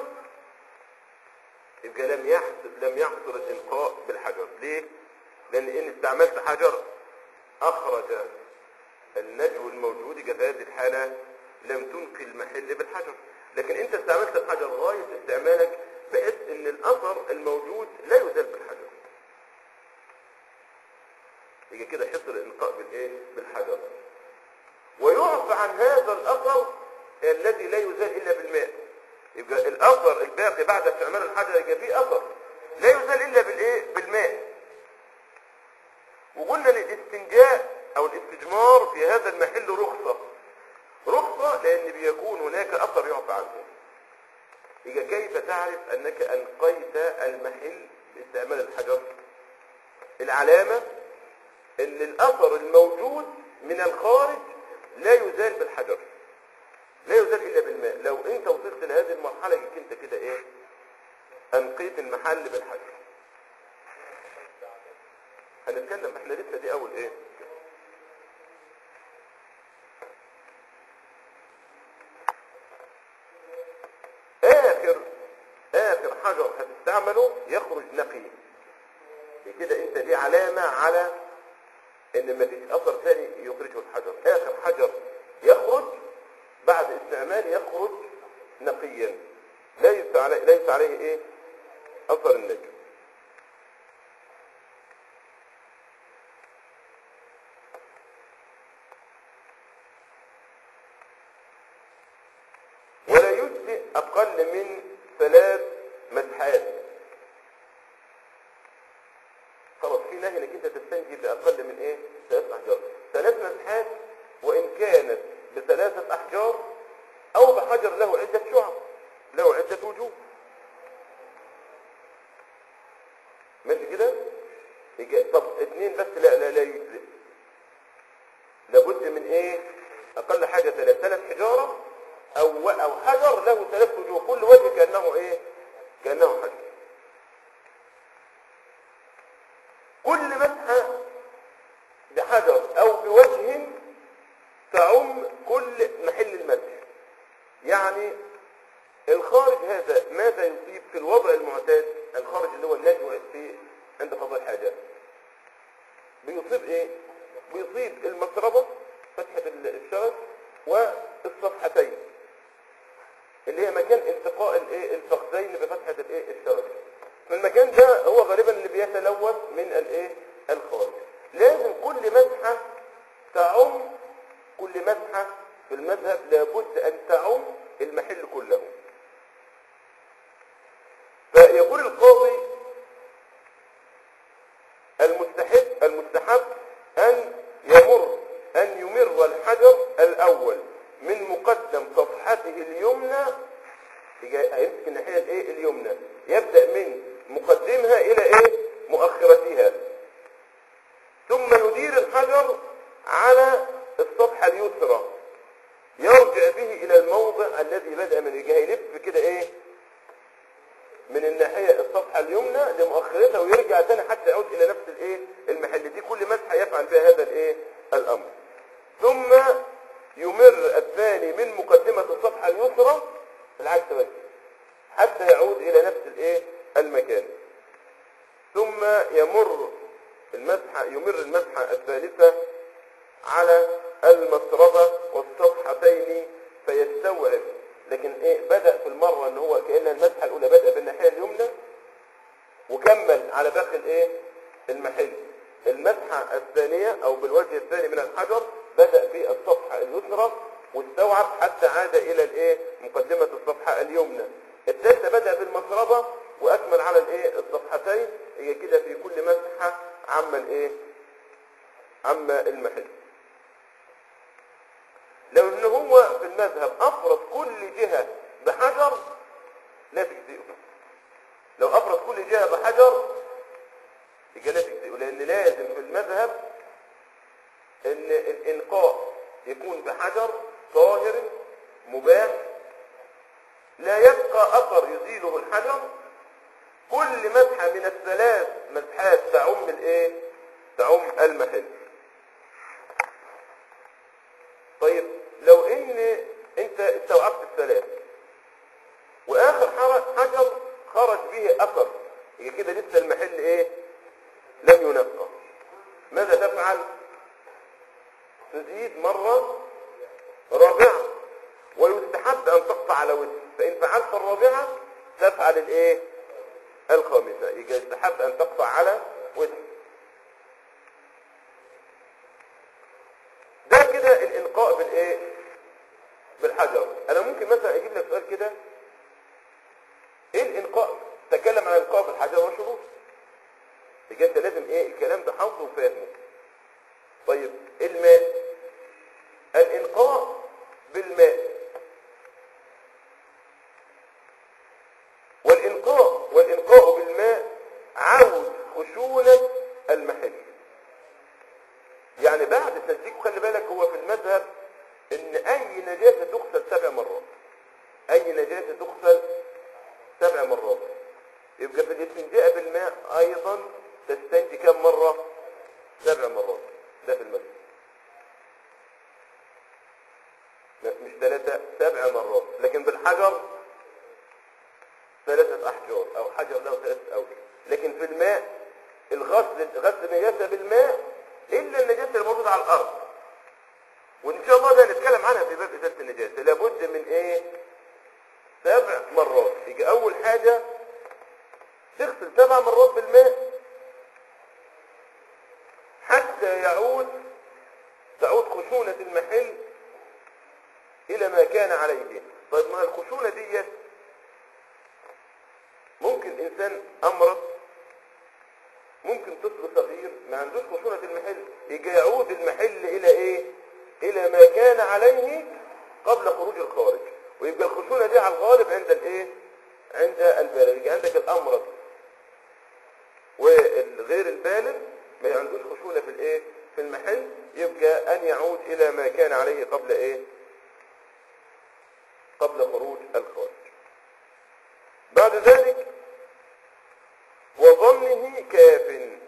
يبقى لم يحصل لم يحصل الإنقاء بالحجر ليه؟ لأن إن استعملت حجر أخرج النجو الموجود يبقى في هذه الحالة لم تنقي المحل بالحجر لكن أنت استعملت الحجر غاية استعمالك بحيث أن الأثر الموجود لا يزال بالحجر يبقى كده حصل الإنقاء بالإيه؟ بالحجر ويعفى عن هذا الأثر الذي لا يزال إلا بالماء يبقى الأثر الباقي بعد استعمال الحجر يبقى فيه أثر لا يزال إلا بالإيه؟ بالماء وقلنا للاستنجاء او الاستجمار في هذا المحل رخصة رخصة لان بيكون هناك اثر يعفى عنه يبقى كيف تعرف انك انقيت المحل باستعمال الحجر العلامة ان الاثر الموجود من الخارج لا يزال بالحجر لا يزال الا بالماء لو انت وصلت لهذه المرحلة يبقى انت كده ايه انقيت المحل بالحجر هنتكلم احنا لسه دي اول ايه اخر اخر حجر هتستعمله يخرج نقي كده انت دي علامة على ان مفيش اثر ثاني يخرجه الحجر اخر حجر يخرج بعد استعمال يخرج نقيا ليس عليه ليس عليه ايه اثر النجم ولا يجزئ أقل من ثلاث مسحات خلاص في نهي انك انت تستنجي بأقل من ايه ثلاث أحجار ثلاث مسحات وإن كانت بثلاثة أحجار أو بحجر له عدة شعب له عدة وجوه ماشي كده يجي- طب اتنين بس لا لا لا يجزئ لابد من ايه اقل حاجة ثلاث ثلاث حجارة او او حجر له ثلاث وجوه كل وجه كأنه ايه كأنه حجر كل مسحة بحجر او بوجه تعم كل محل المسح يعني الخارج هذا ماذا يصيب في الوضع المعتاد الخارج اللي هو النجوى في عند قضاء الحاجات بيصيب ايه بيصيب المسربة فتحة الشغف والصفحتين اللي هي مكان التقاء الايه الفخذين بفتحة الايه الشغف فالمكان ده هو غالبا اللي بيتلوث من الايه الخارج لازم كل مسحة تعم كل مسحة في المذهب لابد ان تعم المحل كله فيقول القاضي المستحب المستحب أن يمر أن يمر الحجر الأول من مقدم صفحته اليمنى يجي- هيمسك الناحية الايه اليمنى يبدأ من مقدمها إلى ايه مؤخرتها ثم يدير الحجر على الصفحة اليسرى يرجع به إلى الموضع الذي بدأ من الجهة يلف كده ايه من الناحية الصفحة اليمنى لمؤخرتها ويرجع تاني حتى يعود إلى نفس الايه المحل دي كل مسحة يفعل فيها هذا الايه الأمر ثم يمر الثاني من مقدمة الصفحة اليسرى العكس بس حتى يعود إلى نفس الايه المكان ثم يمر المسحة يمر المسحة الثالثة على المسربة والصفحتين فيستوعب لكن ايه بدأ في المرة ان هو كأن المسحة الاولى بدأ بالناحية اليمنى وكمل على باقي الايه المحل المسحة الثانية او بالوجه الثاني من الحجر بدأ بالصفحة اليسرى واستوعب حتى عاد الى الايه مقدمة الصفحة اليمنى الثالثة بدأ بالمسربة واكمل على الايه الصفحتين هي كده في كل مسحة عم الايه عم المحل لو ان هو في المذهب افرض كل جهة بحجر لا تجزئه لو افرض كل جهة بحجر يبقى لا تجزئه لان لازم في المذهب ان الانقاء يكون بحجر طاهر مباح لا يبقى اثر يزيله الحجر كل مسحة من الثلاث مسحات تعم الايه تعم المحل طيب لو ان انت استوعبت الثلاث واخر حر- حجر خرج به اثر يبقى كده لسه المحل ايه لم ينقى ماذا تفعل تزيد مرة رابعة ويستحب ان تقطع على وجه فان فعلت الرابعة تفعل الايه الخامسة يبقى يستحب ان تقطع على وجه ده كده الانقاء بالايه بالحجر انا ممكن مثلا اجيب لك سؤال كده ايه الانقاء تكلم عن الانقاء بالحجر وشروط يبقى انت لازم ايه الكلام ده حافظه وفاهمه طيب الماء الانقاء بالماء والانقاء والانقاء بالماء عود خشونة المحل يعني بعد التسليك خلي بالك هو في المذهب ان اي نجاسة تغسل سبع مرات اي نجاسة تغسل سبع مرات يبقى في الاستنجاء بالماء ايضا تستنجي كم مرة سبع مرات ده في المذهب لا، مش ثلاثة سبع مرات لكن بالحجر ثلاثة أحجار أو حجر له ثلاثة أوجه لكن في الماء الغسل غسل النجاسة بالماء إلا النجاسة اللي موجودة على الأرض وإن شاء الله ده نتكلم عنها في باب إزالة النجاسة لابد من إيه؟ سبع مرات يجي أول حاجة تغسل سبع مرات بالماء حتى يعود تعود خشونة المحل إلى ما كان عليه طيب ما الخشونة ديت ممكن إنسان أمرض ممكن طفل صغير ما عندوش خشونة المحل يجي يعود المحل إلى إيه؟ إلى ما كان عليه قبل خروج الخارج ويبقى الخشونة دي على الغالب عند الإيه؟ عند البالغ يجي عندك الامرض والغير البالغ ما عندوش خشونه في الايه في المحل يبقى ان يعود الى ما كان عليه قبل ايه قبل خروج الخارج بعد ذلك وظنه كاف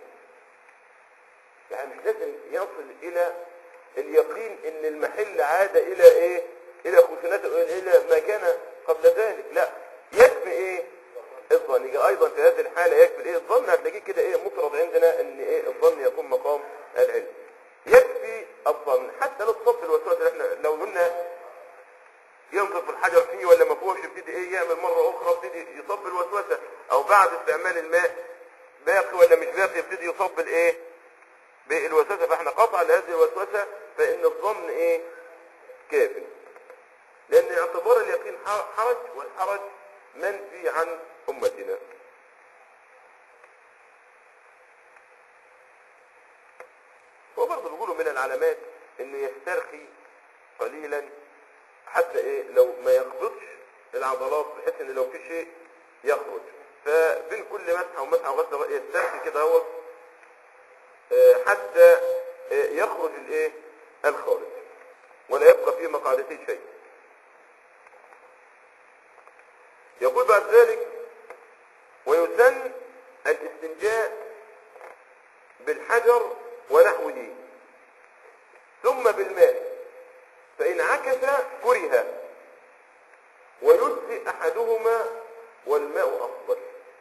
يعني مش لازم يصل الى اليقين ان المحل عاد الى ايه الى خشونته الى ما كان قبل ذلك لا يكفي ايه الظن يجي ايضا في هذه الحالة يكفي ايه الظن هتلاقيه كده ايه مفرض عندنا ان ايه الظن يكون مقام العلم يكفي الظن حتى لو تصب الوسواس اللي احنا لو قلنا ينظف الحجر فيه ولا ما فيهوش يبتدي ايه يعمل مرة اخرى يبتدي يصب الوسوسة او بعد استعمال الماء باقي ولا مش باقي يبتدي يصب الايه بالوسوسة فاحنا قطع لهذه الوسوسة فان الظن ايه كاف لان اعتبار اليقين حرج والحرج منفي عن امتنا هو برضه بيقولوا من العلامات انه يسترخي قليلا حتى ايه لو ما يقبضش العضلات بحيث ان لو في شيء يخرج فبين كل مسحه ومسحه وغسله يسترخي كده هو آه، حتى آه، يخرج الايه الخارج ولا يبقى في مقعدته شيء يقول بعد ذلك ويسن الاستنجاء بالحجر ونحوه ثم بالماء فإن عكس كره ويجزي أحدهما والماء أفضل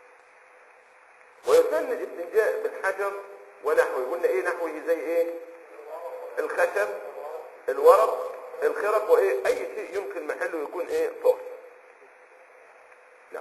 ويسن الاستنجاء بالحجر ونحوه قلنا ايه نحوه زي ايه الخشب الورق الخرق وايه اي شيء يمكن محله يكون ايه طاهر نعم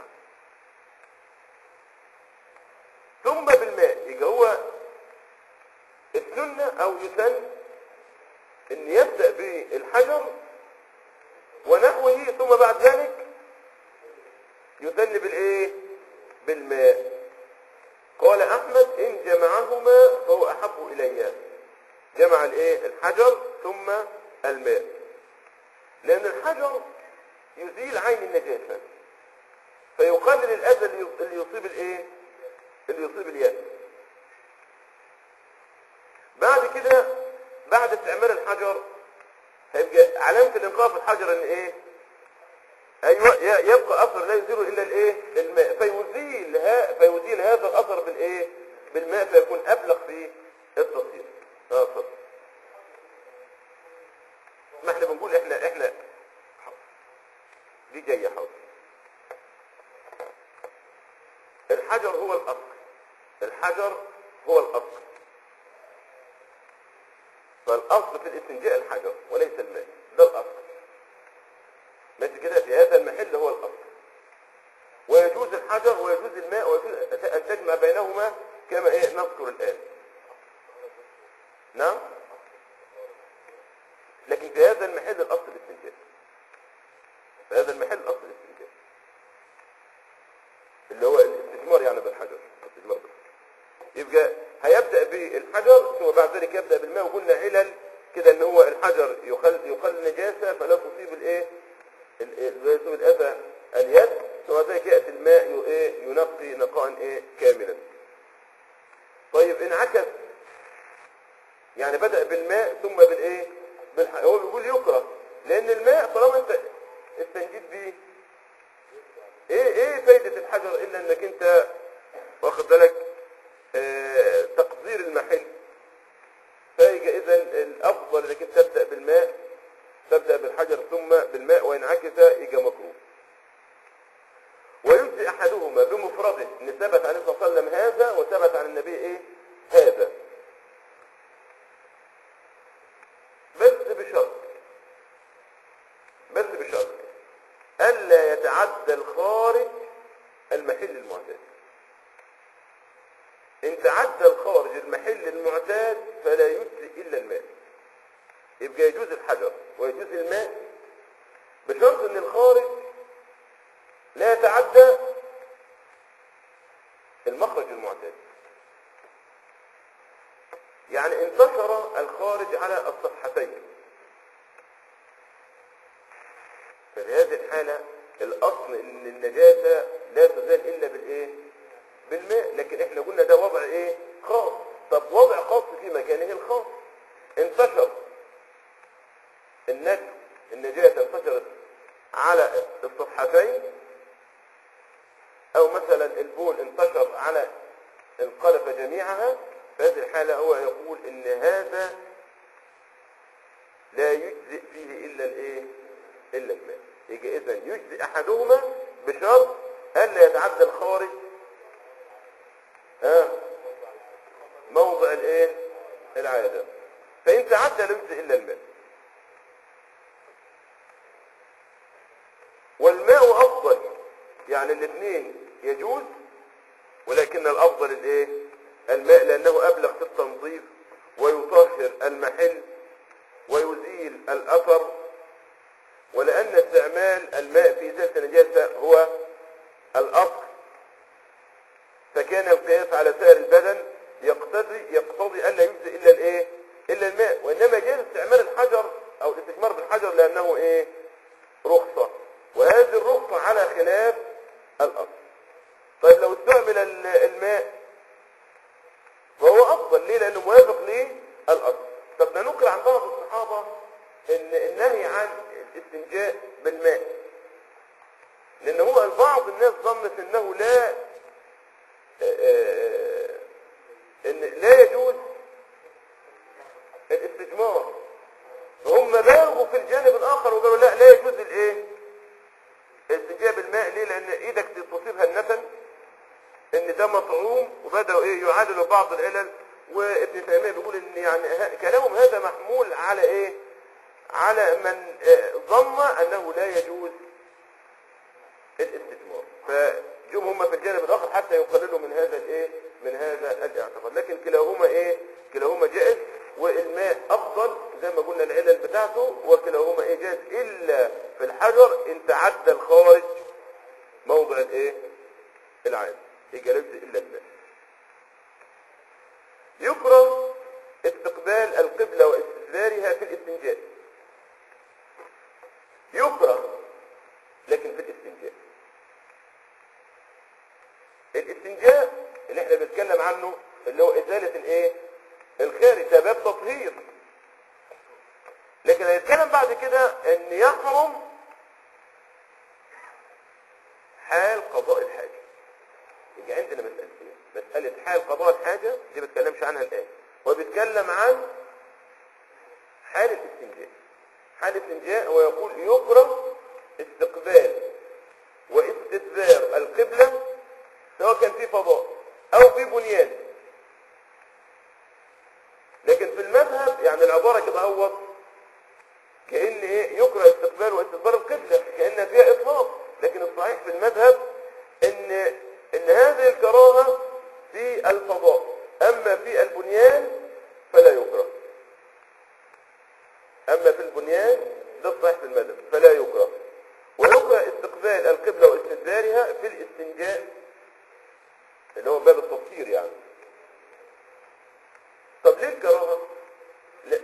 ثم بالماء يبقى هو السنة او يسن ان يبدأ بالحجر ونحوه ثم بعد ذلك يسن بالايه بالماء قال احمد ان جمعهما فهو احب الي جمع الايه الحجر ثم الماء لان الحجر يزيل عين النجاسة فيقلل الاذى اللي اللي يصيب الايه اللي يصيب اليد بعد كده بعد استعمال الحجر هيبقى علامة الانقاء في الحجر ان ايه ايوه ي- يبقى اثر لا يزيل الا الايه الماء فيزيل ها فيزيل هذا الاثر بالايه بالماء فيكون ابلغ في التصير اه اتفضل ما احنا بنقول احنا احنا حاضر. دي جايه حاضر الحجر هو الاصل الحجر هو الاصل فالاصل في الاستنجاء الحجر وليس الماء ده الاصل ماشي كده في هذا المحل هو الاصل ويجوز الحجر ويجوز الماء ويجوز ان تجمع بينهما كما ايه نذكر الان نعم لكن في هذا المحل الاصل الاستنجاء في هذا المحل الاصل الاستنجاء اللي هو الاستثمار يعني بالحجر الاستثمار بالحجر يبقى هيبدأ بالحجر ثم بعد ذلك يبدأ بالماء وقلنا علل كده ان هو الحجر يقل يقل نجاسة فلا تصيب الايه ال- ال- لا يصيب الاذى اليد ثم بعد ذلك يأتي الماء ي- ايه ينقي نقاء ايه كاملا طيب انعكس يعني بدأ بالماء ثم بالايه بالح... هو بيقول يكره لان الماء طالما انت استنجيت بيه ايه ايه فايدة الحجر الا انك انت واخد بالك آه، تقدير المحل فيجي اذا الافضل انك انت تبدا بالماء تبدا بالحجر ثم بالماء وان عكس يجي مكروه ويجزي احدهما بمفرده ان ثبت عليه الصلاه والسلام هذا وثبت عن النبي ايه هذا بس بشرط بس بشرط الا يتعدى الخارج المحل المعتاد ان تعدى الخارج المحل المعتاد فلا يجزي الا الماء يبقى يجوز الحجر ويجوز الماء بشرط ان الخارج لا يتعدى المخرج المعتاد يعني انتشر الخارج على الصفحتين ففي هذه الحالة الاصل ان النجاسة لا تزال الا بالايه بالماء لكن احنا قلنا ده وضع ايه خاص طب وضع خاص في مكانه الخاص انتشر النجم النجاسة انتشرت على الصفحتين او مثلا البول انتشر على القلفة جميعها في هذه الحالة هو يقول ان هذا لا يجزئ فيه الا الايه الا الماء يجي اذا يجزئ احدهما بشرط الا يتعدى الخارج ها موضع الايه العادة فان تعدى لا يجزئ الا الماء والماء افضل يعني الاثنين يجوز ولكن الافضل الايه الماء لانه ابلغ في التنظيف ويطهر المحل ويزيل الاثر ولان استعمال الماء في ازاله النجاسه هو الاصل فكان القياس على سائر البدن يقتضي يقتضي الا يجزي الا الايه الا الماء وانما جاز استعمال الحجر او الاستثمار بالحجر لانه ايه رخصه وهذه الرخصه على خلاف الاصل طيب لو استعمل ال- الماء فهو افضل ليه لانه موافق للاصل طب ننقل عن بعض الصحابه ان النهي عن الاستنجاء بالماء لان هو بعض الناس ظنت انه لا آه، ان لا يجوز الاستجمار فهم بالغوا في الجانب الاخر وقالوا لا لا يجوز الايه الاستنجاء بالماء ليه لان ايدك تصيبها النتن ان ده مطعوم وبداوا ايه يعادلوا بعض العلل وابن تيميه بيقول ان يعني ه- كلامهم هذا محمول على ايه على من آه، ظن انه لا يجوز الاستثمار فجم هم في الجانب الاخر حتى يقللوا من هذا الايه من هذا الاعتقاد لكن كلاهما ايه كلاهما جائز والماء افضل زي ما قلنا العلل بتاعته وكلاهما ايه جائز الا في الحجر ان تعدى الخارج موضع الايه العادي يبقى ليس الا الماء يكره استقبال القبلة واستدبارها في الاستنجاء يكره لكن في الاستنجاء الاستنجاء اللي احنا بنتكلم عنه اللي هو ازالة الايه الخارج ده باب تطهير لكن هنتكلم بعد كده ان يحرم حال قضاء الحاجة يجي عندنا مسألتين مسألة حال قضاء الحاجة دي ما بتكلمش عنها الآن وبيتكلم عن حال الاستنجاء حال الاستنجاء هو يقول يكره استقبال واستدبار القبلة سواء كان في فضاء أو في بنيان لكن في المذهب يعني العبارة كده هو كأن ايه يكره استقبال واستدبار القبلة كأن فيها إطلاق لكن الصحيح في المذهب ان ان هذه الكراهة في الفضاء اما في البنيان فلا يكره اما في البنيان ده الصحيح في المذهب فلا يكره ويكره استقبال القبلة واستدبارها في الاستنجاء اللي هو باب التفسير يعني طب ليه الكراهة؟ لا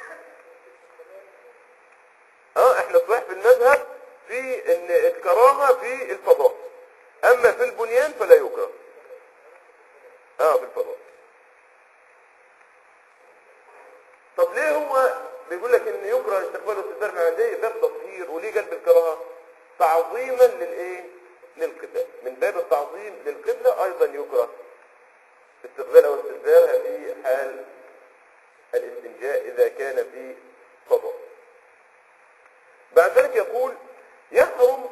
اه احنا صحيح في المذهب في ان الكراهة في الفضاء اما في البنيان فلا يكره اه في الفضاء طب ليه هو بيقول لك ان يكره استقبال الاستدبار من عندي باب تطهير وليه قلب الكراهه تعظيما للايه للقبله من باب التعظيم للقبله ايضا يكره استقبال او استدبارها في حال الاستنجاء اذا كان في فضاء بعد ذلك يقول يحرم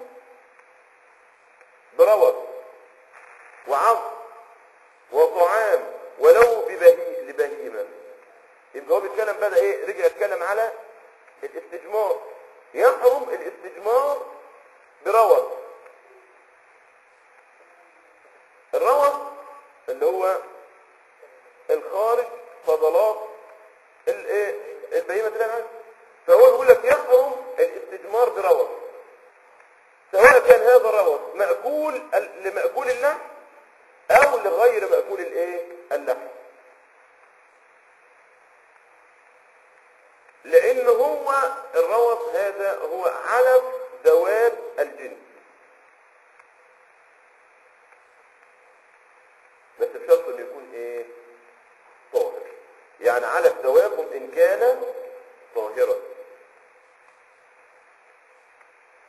بروث وعظم وطعام ولو ببهي لبهيمة يبقى هو بيتكلم بدا ايه رجع يتكلم على الاستجمار يحرم الاستجمار بروث الروث اللي هو الخارج فضلات الايه البهيمة تلاقي فهو يقول لك يحرم الاستجمار بروث سواء كان هذا الروث مأكول لمأكول اللحم او لغير مأكول الايه اللحم لان هو الروث هذا هو علف دواب الجن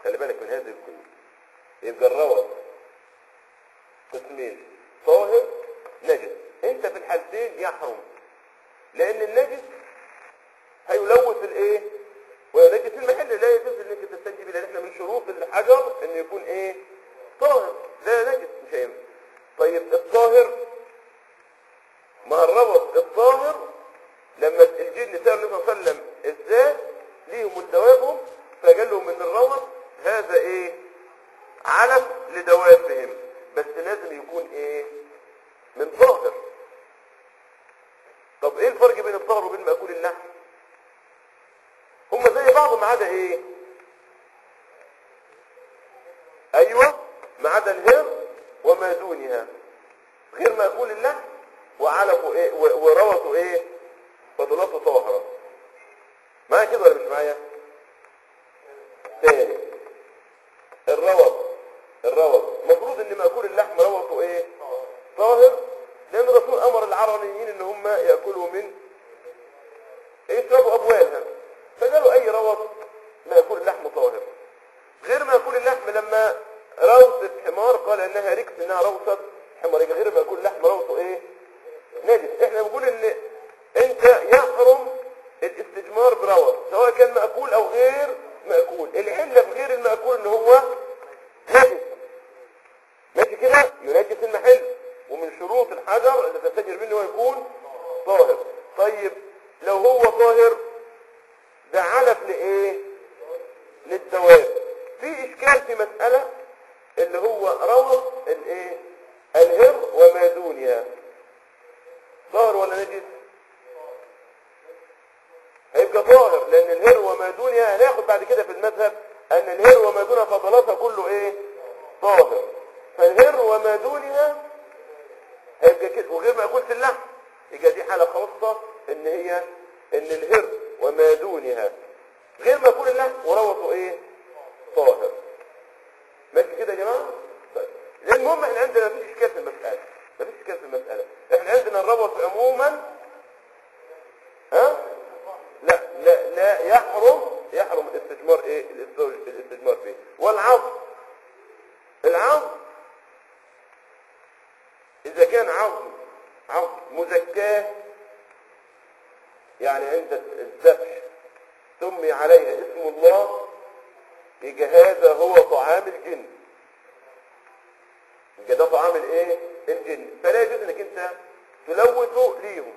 خلي بالك من هذه القيود يبقى الروث قسمين طاهر نجس انت في الحالتين يحرم لان النجس هيلوث الايه وينجس المحل لا يجوز انك تستنجي به لان احنا من شروط الحجر انه يكون ايه طاهر لا نجس مش هينفع طيب الطاهر ما الروث الطاهر لما الجن سأل النبي صلى الله عليه وسلم ازاي ليهم ولدوابهم فقال لهم ان الروث هذا ايه علم لدوابهم بس لازم يكون ايه من طاهر طب ايه الفرق بين الطاهر وبين مأكول اللحم هم زي بعض ما عدا ايه ايوه ما عدا الهر وما دونها غير مأكول اللحم وعلفه ايه و- وروثه ايه فضلاته طاهرة معايا كده ولا مش معايا تاني الروث الروث المفروض ان مأكول اللحم روثه ايه طاهر لان الرسول امر العربيين ان هم ياكلوا من يشربوا ابوالها فقالوا اي روث مأكول اللحم طاهر غير مأكول اللحم لما روثة حمار قال انها ركس انها روثة حمار يبقى غير مأكول اللحم روثه ايه نجس احنا بنقول ان انت يحرم الاستجمار بروث سواء كان مأكول او غير مأكول العلة في غير المأكول ان هو نجس ماشي كده ينجس المحل ومن شروط الحجر اللي تستجر منه هو يكون طاهر طيب لو هو طاهر ده علف لايه للدواب في اشكال في مسألة اللي هو روض الايه الهر وما دونها طاهر ولا نجس هيبقى طاهر لان الهر وما دونها هناخد بعد كده في المذهب ان الهر وما دونها فضلاتها كله ايه طاهر فالهر وما دونها هيبقى كده وغير مأكول في اللحم يبقى دي حالة خاصة ان هي ان الهر وما دونها غير مأكول اللحم وروثه ايه طاهر ماشي كده يا جماعة طيب لان المهم احنا عندنا مفيش اشكال في المسألة مفيش اشكال في المسألة احنا عندنا الروث عموما ها لا لا لا يحرم يحرم الاستثمار ايه الاستثمار- الاستثمار فيه والعظم العظم اذا كان عظم عظم مزكاه يعني عند الذبح سمي عليها اسم الله يبقى هذا هو طعام الجن يبقى ده طعام الايه الجن فلا يجوز انك انت تلوثه ليهم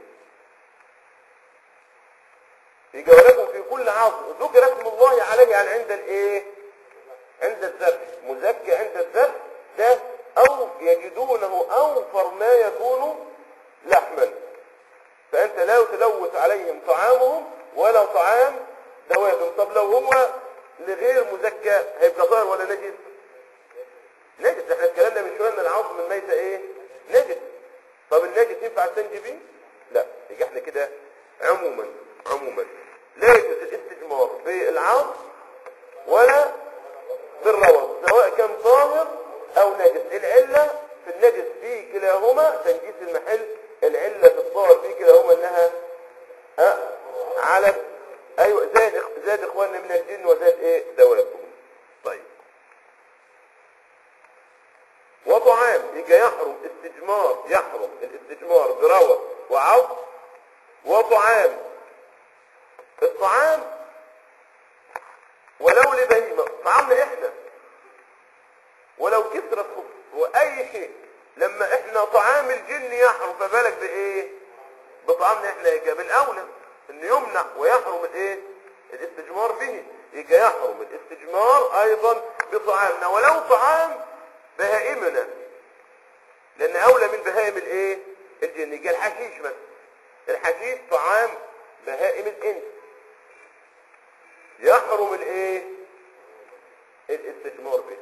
يبقى ولكم في كل عظم ذكر اسم الله عليه يعني عند الايه عند الذبح مزكي عند الذبح ده او يجدونه اوفر ما يكون لحما فانت لا تلوث عليهم طعامهم ولا طعام دوابهم طب لو هو لغير مزكى هيبقى طاهر ولا نجس نجس احنا اتكلمنا من شويه ان العظم الميته ايه نجس طب النجس ينفع تنجي بيه لا يبقى احنا كده عموما عموما لا يجوز الاستجمار بالعظم ولا بالروث سواء كان طاهر او نجس العله في النجس في كلاهما تنجيس المحل العله في الطاهر في كلاهما انها ها على ايوه زاد زاد اخواننا من الجن وزاد ايه دوابهم طيب وطعام يجي يحرم استجمار يحرم الاستجمار بروث وعظم وطعام الطعام ولو لبهيمة طعامنا احنا ولو كثرة خبز واي شيء لما احنا طعام الجن يحرم فبالك بايه بطعامنا احنا يجي بالاولى انه يمنع ويحرم الايه الاستجمار به يجي يحرم الاستجمار ايضا بطعامنا ولو طعام بهائمنا لان اولى من بهائم الايه الجن يجي الحشيش مثلا الحشيش طعام بهائم الانس يحرم الايه الاستثمار به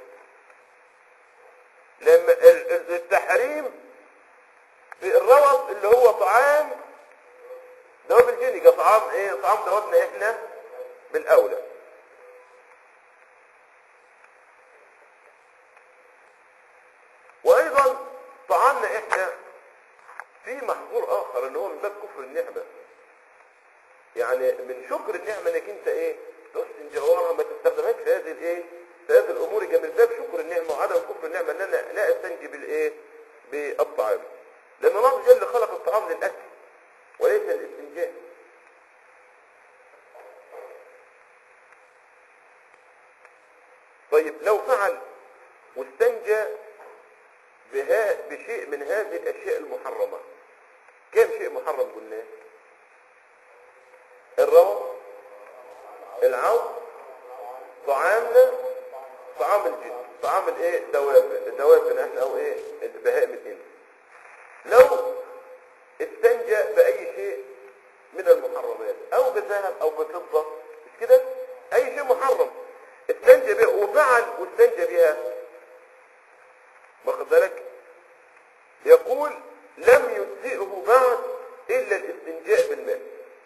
لما ال- ال- التحريم في الروث اللي هو طعام دواب الجن يبقى طعام ايه طعام دوابنا احنا بالاولى وايضا طعامنا احنا في محظور اخر اللي هو من باب كفر النعمه يعني من شكر النعمه انك انت ايه تحسن جوارها ما تستخدمهاش في هذه الايه في هذه بالايه بالطعام لان الله عز وجل خلق الطعام للاكل وليس للاستنجاء طيب لو فعل واستنجى بها بشيء من هذه الاشياء المحرمه كم شيء محرم قلناه الروى العوض طعامنا طعام الجن طعام الايه دواب الدواب احنا او ايه البهائم الانس لو استنجى باي شيء من المحرمات او بذهب او بفضه مش كده اي شيء محرم استنجى بها وفعل واستنجى بها واخد بالك يقول لم يجزئه بعد الا الاستنجاء بالماء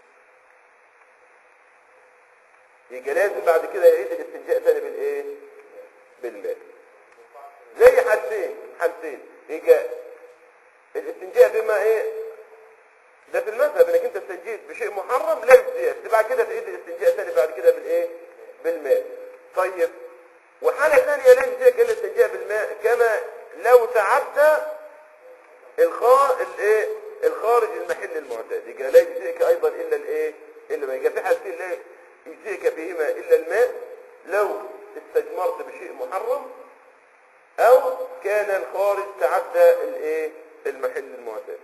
يبقى لازم بعد كده يعيد الاستنجاء ثاني بالايه بالماء زي حالتين حالتين يبقى الاستنجاء بما ايه ده في المذهب انك انت استنجيت بشيء محرم لا يجزئك بعد كده تعيد الاستنجاء ثاني بعد كده بالايه بالماء طيب وحالة ثانية لا يجزئك الا الاستنجاء بالماء كما لو تعدى الخا الايه الخارج المحل المعتاد يبقى لا يجزئك ايضا الا الايه الا ما يبقى في حالتين لا يجزئك بهما الا الماء لو استجمرت بشيء محرم او كان الخارج تعدى الايه المحل المعتاد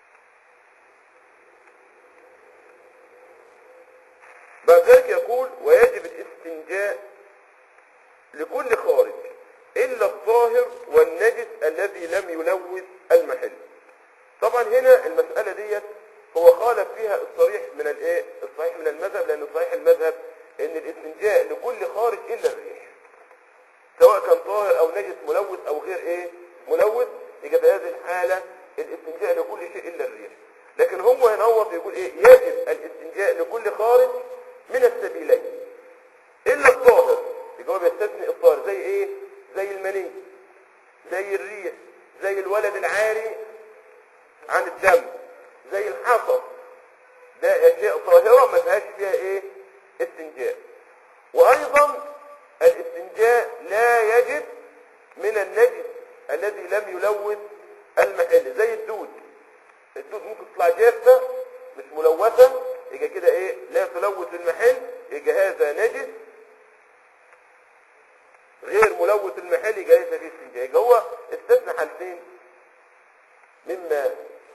بعد ذلك يقول ويجب الاستنجاء لكل خارج الا الطاهر والنجس الذي لم يلوث المحل طبعا هنا المسألة ديت هو خالف فيها الصريح من الايه الصحيح من المذهب لان صحيح المذهب ان الاستنجاء لكل خارج الا الريح سواء كان طاهر او نجس ملوث او غير ايه ملوث يبقى في هذه الحالة الاستنجاء لكل شيء الا الريح لكن هو هنا هو بيقول ايه يجب الاستنجاء لكل خارج من السبيلين الا الطاهر يبقى هو بيستثني الطاهر زي ايه زي المني زي الريح زي الولد العاري عن الدم زي الحصى ده اشياء طاهرة ما فيهاش فيها ايه استنجاء وايضا الاستنجاء لا يجب من النجس الذي لم يلوث المحل زي الدود الدود ممكن تطلع جافة مش ملوثة يبقى كده ايه لا تلوث المحل يبقى هذا نجس غير ملوث المحل يبقى ليس فيه استنجاء يبقى هو استثنى حالتين مما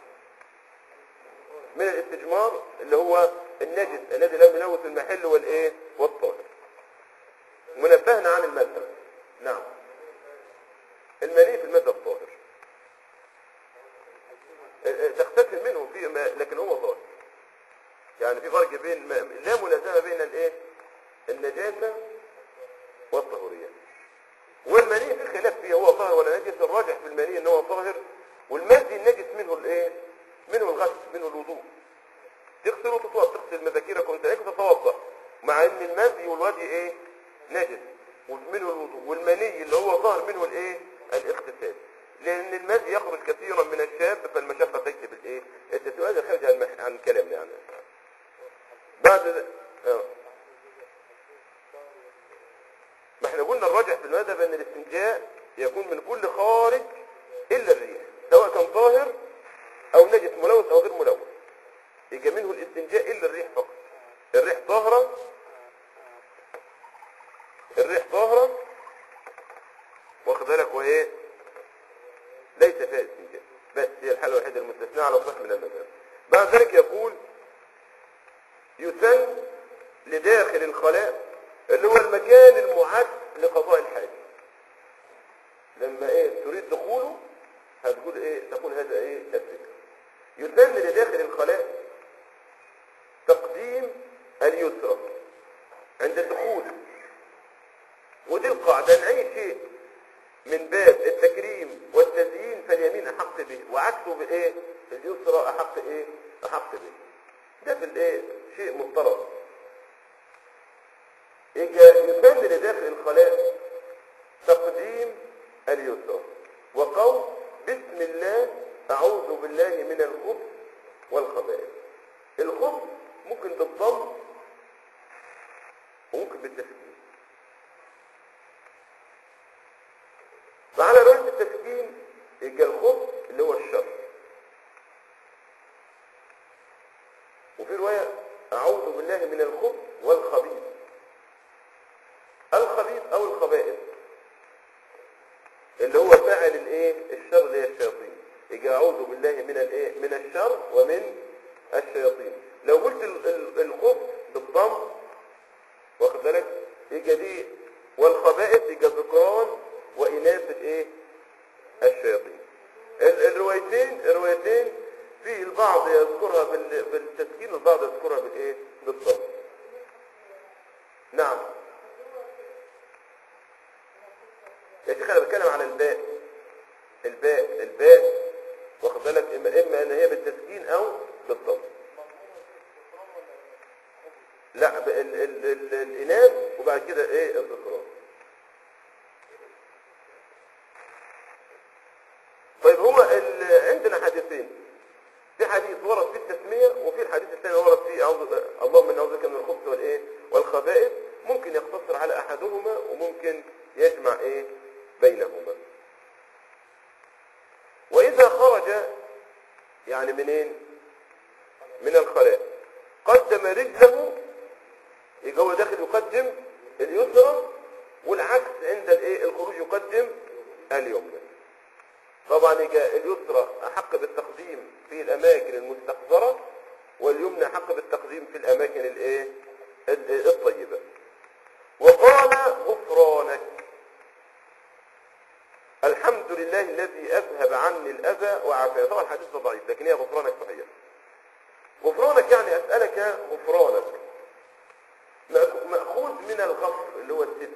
من الاستجمار اللي هو النجس الذي لم يلوث المحل والايه والطاهر منبهنا عن المذهب نعم المني في المذهب طاهر تختلف منه في ما لكن هو طاهر يعني في فرق بين ما لا ملازمه بين الايه النجاسه والطهوريه والمني في خلاف فيه هو طاهر ولا نجس الراجح في المني ان هو طاهر والمادي النجس منه الايه منه الغسل منه الوضوء تغسل وتتوضا تغسل مذاكيرك وانت هيك تتوضا مع ان المادي والوادي ايه نجس ومنه الوضوء والمني اللي هو ظاهر منه الايه الاغتسال لان المادي يخرج كثيرا من الشاب فالمشقه تجلب الايه التسويه هذا خارج عن عن كلامنا يعني بعد ذ- اه ما احنا قلنا الراجح في المذهب ان الاستنجاء يكون من كل خارج الا الريح سواء كان طاهر او نجس ملوث او غير ملوث يجي منه الاستنجاء الا الريح فقط الريح طاهره الريح طاهره واخد بالك وايه ليس فيها استنجاء بس هي الحاله الوحيده المستثناه على الصح من المذهب بعد ذلك يقول يسن لداخل الخلاء اللي هو المكان المعد لقضاء الحاجة لما ايه تريد دخوله هتقول ايه تقول هذا ايه الذكر يسن لداخل الخلاء تقديم اليسرى عند الدخول ودي القاعدة ان اي شيء من باب التكريم والتزيين فاليمين احق به وعكسه بالايه اليسرى احق ايه احق به ده في الايه شيء مضطرب يجي يسن لداخل الخلاء تقديم اليسرى وقول بسم الله اعوذ بالله من الخبث والخبائث الخبث ممكن بالضم وممكن بالتسكين فعلى رواية التسكين يبقى الخبث اللي هو الشر وفي رواية أعوذ بالله من الخبث والخبيث الخبيث أو الخبائث اللي هو فاعل الايه الشر اللي هي الشياطين يجي اعوذ بالله من الايه من الشر ومن الشياطين لو قلت ال- ال- الخبث بالضم واخد بالك يجي دي والخبائث يجي ذكران واناث الايه الشياطين ال- الروايتين الروايتين في البعض يذكرها بال- بالتسكين والبعض يذكرها بالايه بالضم نعم يا شيخ انا بتكلم على الباء الباء الباء واخد بالك اما اما ان هي بالتسكين او بالضم لا ب- ال ال ال الاناث وبعد كده ايه الذكران طيب هو ال- عندنا حديثين في حديث ورد فيه التسمية وفي الحديث الثاني ورد فيه أعوذ اللهم إن أعوذ بك من الخبث والإيه والخبائث ممكن يقتصر على أحدهما وممكن يجمع إيه بينهما وإذا خرج يعني منين من الخلاء قدم رجله يبقى هو داخل يقدم اليسرى والعكس عند الايه الخروج يقدم اليمنى طبعا يبقى اليسرى احق بالتقديم في الاماكن المستقذره واليمنى احق بالتقديم في الاماكن الايه ال- الطيبه وقال غفرانك الحمد لله الذي اذهب عني الاذى وعافاني طبعا الحديث ده ضعيف لكن هي غفرانك صحيح غفرانك يعني اسالك غفرانك مأخ- ماخوذ من الغفر اللي هو الستر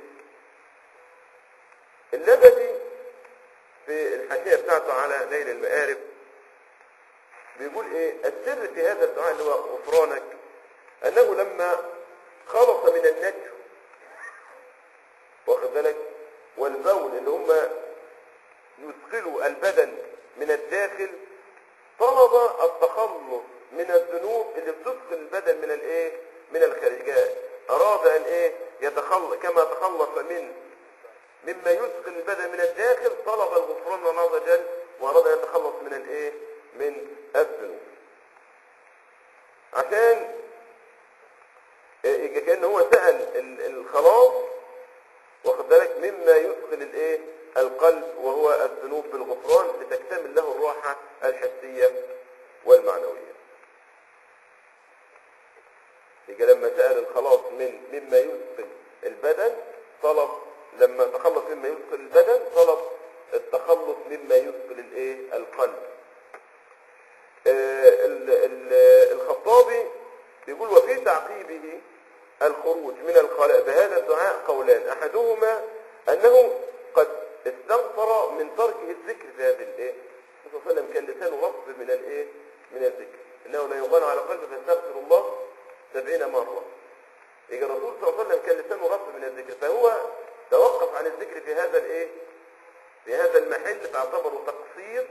اللبدي في الحاشيه بتاعته على نيل المآرب بيقول ايه السر في هذا الدعاء اللي هو غفرانك انه لما خلص من النجم واخد بالك والبول اللي هم يثقلوا البدن من الداخل طلب التخلص من الذنوب اللي بتثقل البدن من الايه من الخارج اراد ان ايه يتخلص كما تخلص من مما يثقل البدن من الداخل طلب الغفران من الله عز وجل واراد ان يتخلص من الايه من الذنوب عشان إيه كان هو سأل ال- الخلاص واخد بالك مما يثقل الايه القلب وهو الذنوب بالغفران لتكتمل له الراحة الحسية والمعنوية يبقى لما سأل الخلاص من مما يثقل البدن طلب لما تخلص مما يثقل البدن طلب التخلص مما يثقل الايه القلب آه، ال- ال- الخطابي بيقول وفي تعقيبه الخروج من الخلاء بهذا الدعاء قولان احدهما انه قد استغفر من تركه الذكر في هذه الايه الرسول صلى الله عليه وسلم كان لسانه رطب من الايه من الذكر انه لا يغان على قلبه فاستغفر الله سبعين مره يجي الرسول صلى الله عليه وسلم كان لسانه رطب من الذكر فهو توقف عن الذكر في هذا الايه في هذا المحل فاعتبره تقصير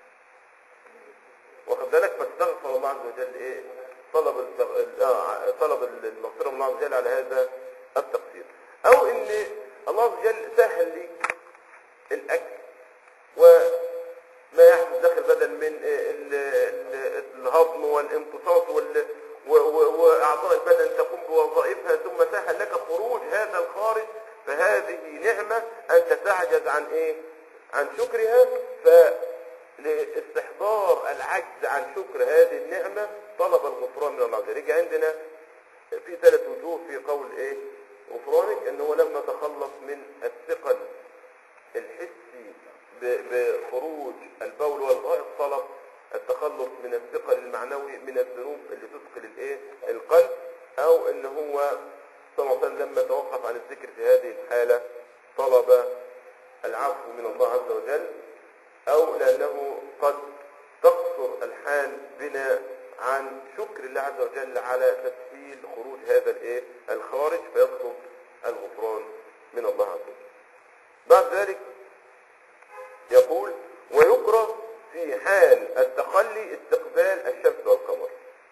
واخد بالك فاستغفر الله عز وجل ايه طلب التغ- آه، طلب المغفره من الله عز وجل على هذا التقصير او ان الله عز وجل سهل لك الاكل وما يحدث داخل البدن من إيه ال- ال- الهضم والامتصاص وال و- و- واعضاء البدن تقوم بوظائفها ثم سهل لك خروج هذا الخارج فهذه نعمه انت تعجز عن ايه عن شكرها ف لاستحضار العجز عن شكر هذه النعمة طلب الغفران من الله عز وجل يجي عندنا في ثلاث وجوه في قول ايه غفرانك ان هو لما تخلص من الثقل الحسي ب- بخروج البول والغائط طلب التخلص من الثقل المعنوي من الذنوب اللي تثقل الايه القلب او ان هو صلى الله عليه وسلم لما توقف عن الذكر في هذه الحالة طلب العفو من الله عز وجل او لانه قد تقصر الحال بنا عن شكر الله عز وجل على تسهيل خروج هذا الايه الخارج فيطلب الغفران من الله عز وجل بعد ذلك يقول ويكره في حال التخلي استقبال الشمس والقمر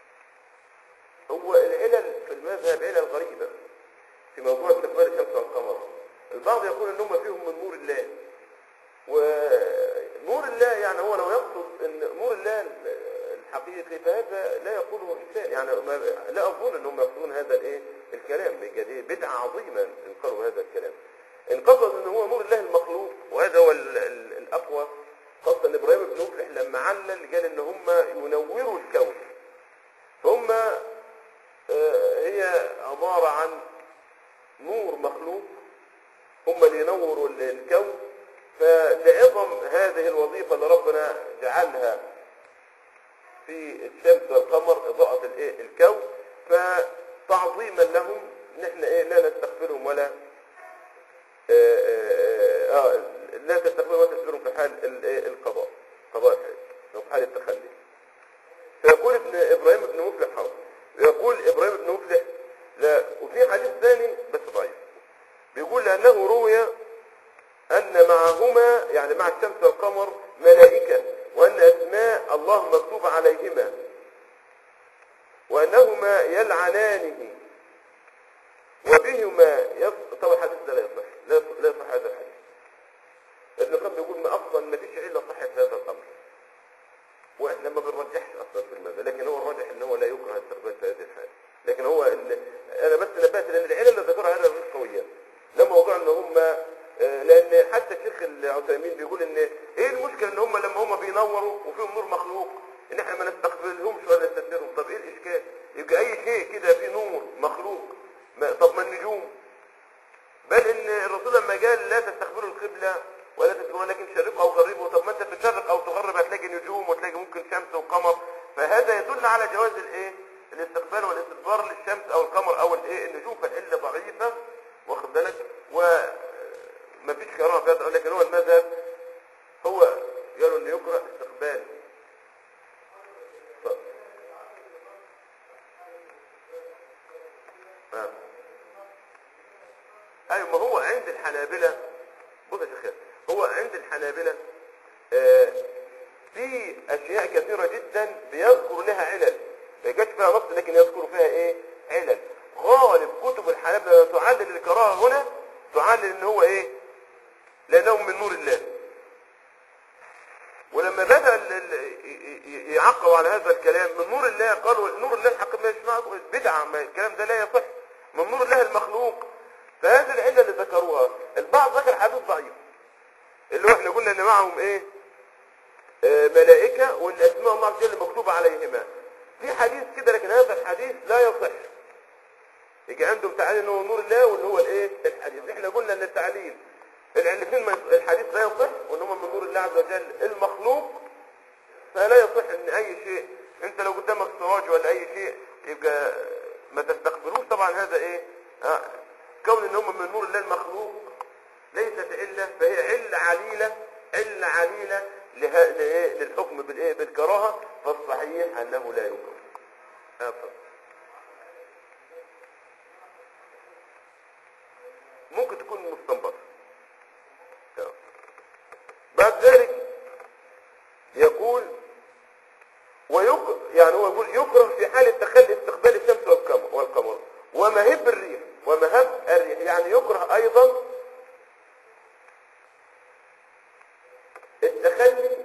هو العلل في المذهب علل غريبة في موضوع استقبال الشمس والقمر البعض يقول ان هم فيهم من نور الله ونور الله حقيقي فهذا لا يقوله انسان يعني ما لا اظن انهم يقصدون هذا الايه الكلام بجد بدعه عظيمه ان قالوا هذا الكلام ان قصد ان هو نور الله المخلوق وهذا هو ال- ال- الاقوى خاصه ان ابراهيم بن مفلح لما علل قال ان هم ينوروا الكون ثم آه، هي عباره عن نور مخلوق هم اللي ينوروا ال- الكون فلعظم هذه الوظيفة اللي ربنا جعلها في الشمس والقمر إضاءة الايه الكون فتعظيما لهم نحن ايه لا نستغفرهم ولا آه، آه، آه، لا تستغفرهم ولا تستغفرهم في حال ال- إيه، القضاء قضاء الحج أو في حال التخلي فيقول ابن ابراهيم بن مفلح حاضر يقول ابراهيم بن مفلح لا وفي حديث ثاني بس ضعيف بيقول لانه روي ان معهما يعني مع الشمس والقمر ملائكه وان اسماء الله مكتوب عليهما وانهما يلعنانه وبهما يص... طبعا الحديث ده لا يصح لا يصح, لا يصح هذا الحديث ابن القيم بيقول ما اصلا ما فيش عله صحت في هذا الامر واحنا ما بنرجحش اصلا في المذهب لكن هو الراجح ان هو لا يكره استقبال في هذه الحال لكن هو ال... انا بس نبهت لان العلل اللي ذكرها هذا غير قويه لما وقع ان هم آه، لان حتى الشيخ العثيمين بيقول ان ايه المشكله ان هم لما هم بينوروا وفيهم نور مخلوق ان احنا ما نستقبلهمش ولا نستثمرهم طب ايه الاشكال يبقى اي شيء كده فيه نور مخلوق ما طب ما النجوم بل ان الرسول لما قال لا تستقبلوا القبلة ولا تستقبلوا ولكن شرقوا او غربوا طب ما انت تشرق او تغرب هتلاقي نجوم وتلاقي ممكن شمس وقمر فهذا يدل على جواز الايه الاستقبال والاستدبار للشمس او القمر او الايه النجوم فالعله ضعيفه واخد بالك وما فيش كراهه في هذا لكن هو المذهب هو قالوا ان يقرا استقبال اتفضل. آه. ايوه ما هو عند الحنابلة بص يا شيخ هو عند الحنابلة آه، في اشياء كثيرة جدا بيذكر لها علل ما جاش فيها نص لكن يذكر فيها ايه علل غالب كتب الحنابلة لما تعلل الكراهة هنا تعلل ان هو ايه لانهم من نور الله ولما بدأ ال- ال- ي- ي- يعقبوا على هذا الكلام من نور الله قالوا نور الله الحق ما يسمعه بدعة ما الكلام ده لا يصح من نور الله المخلوق فهذه العلة اللي ذكروها البعض ذكر حديث ضعيف اللي هو احنا قلنا ان معهم ايه آه ملائكة وان اسماء الله عز وجل مكتوبة عليهما في حديث كده لكن هذا الحديث لا يصح يجي عندهم تعليل ان هو نور الله وان هو الايه الحديث احنا قلنا ان التعليل الاثنين ما يص- الحديث لا يصح وان هم من نور الله عز وجل المخلوق فلا يصح ان اي شيء انت لو قدامك سراج ولا اي شيء يبقى ما تستقبلوش طبعا هذا ايه آه، كون ان هم من نور الله المخلوق ليست علة فهي علة عليلة علة عليلة لها لإيه؟ للحكم بالايه بالكراهة فالصحيح انه لا يكره آه، اتفضل. ممكن تكون مستنبطة آه. بعد ذلك يقول ويك يعني هو يقول يكره في حال التخلي استقبال الشمس والقمر والقمر ومهب الريح ومهب الريح يعني يكره ايضا التخلي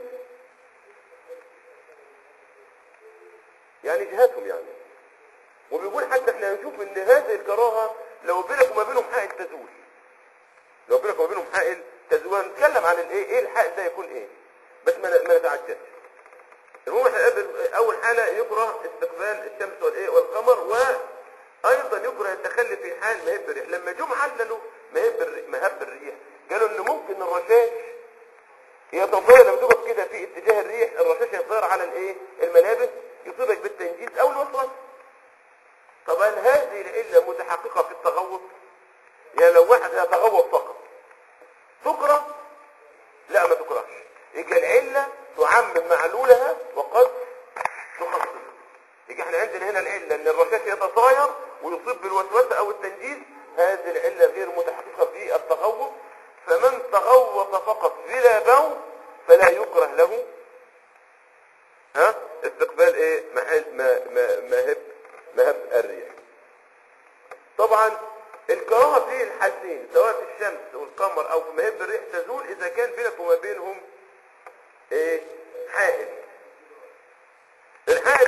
يعني جهاتهم يعني وبيقول حتى احنا هنشوف ان هذه الكراهه لو بينك وما بينهم حائل تزول لو بينك وما بينهم حائل تزول هنتكلم عن الايه ايه الحائل ده يكون ايه بس ما ما نتعجلش المهم احنا قبل- اول حاله يكره استقبال الشمس والايه والقمر وايضا يكره التخلي في حال مهب الريح لما جم عللوا مهب الريح مهب الريح قالوا ان ممكن الرشاش يتطاير لما تقف كده في اتجاه الريح الرشاش يتطاير على الايه الملابس يصيبك بالتنجيز او الوسواس طبعا هذه العله متحققه في التغوط يعني لو واحد يتغوط فقط تكره لا ما تكرهش يبقى العلة تعمم معلولها وقد تخصص يبقى احنا عندنا هنا العلة ان الرشاش يتطاير ويصيب بالوسوسة او التنجيز هذه العلة غير متحققة في التغوط فمن تغوط فقط بلا بول فلا يكره له ها استقبال ايه محل ما ما مهب مهب الريح طبعا الكراهه في الحالتين سواء في الشمس والقمر او في مهب الريح تزول اذا كان بينك وما بينهم ايه حائل الحائل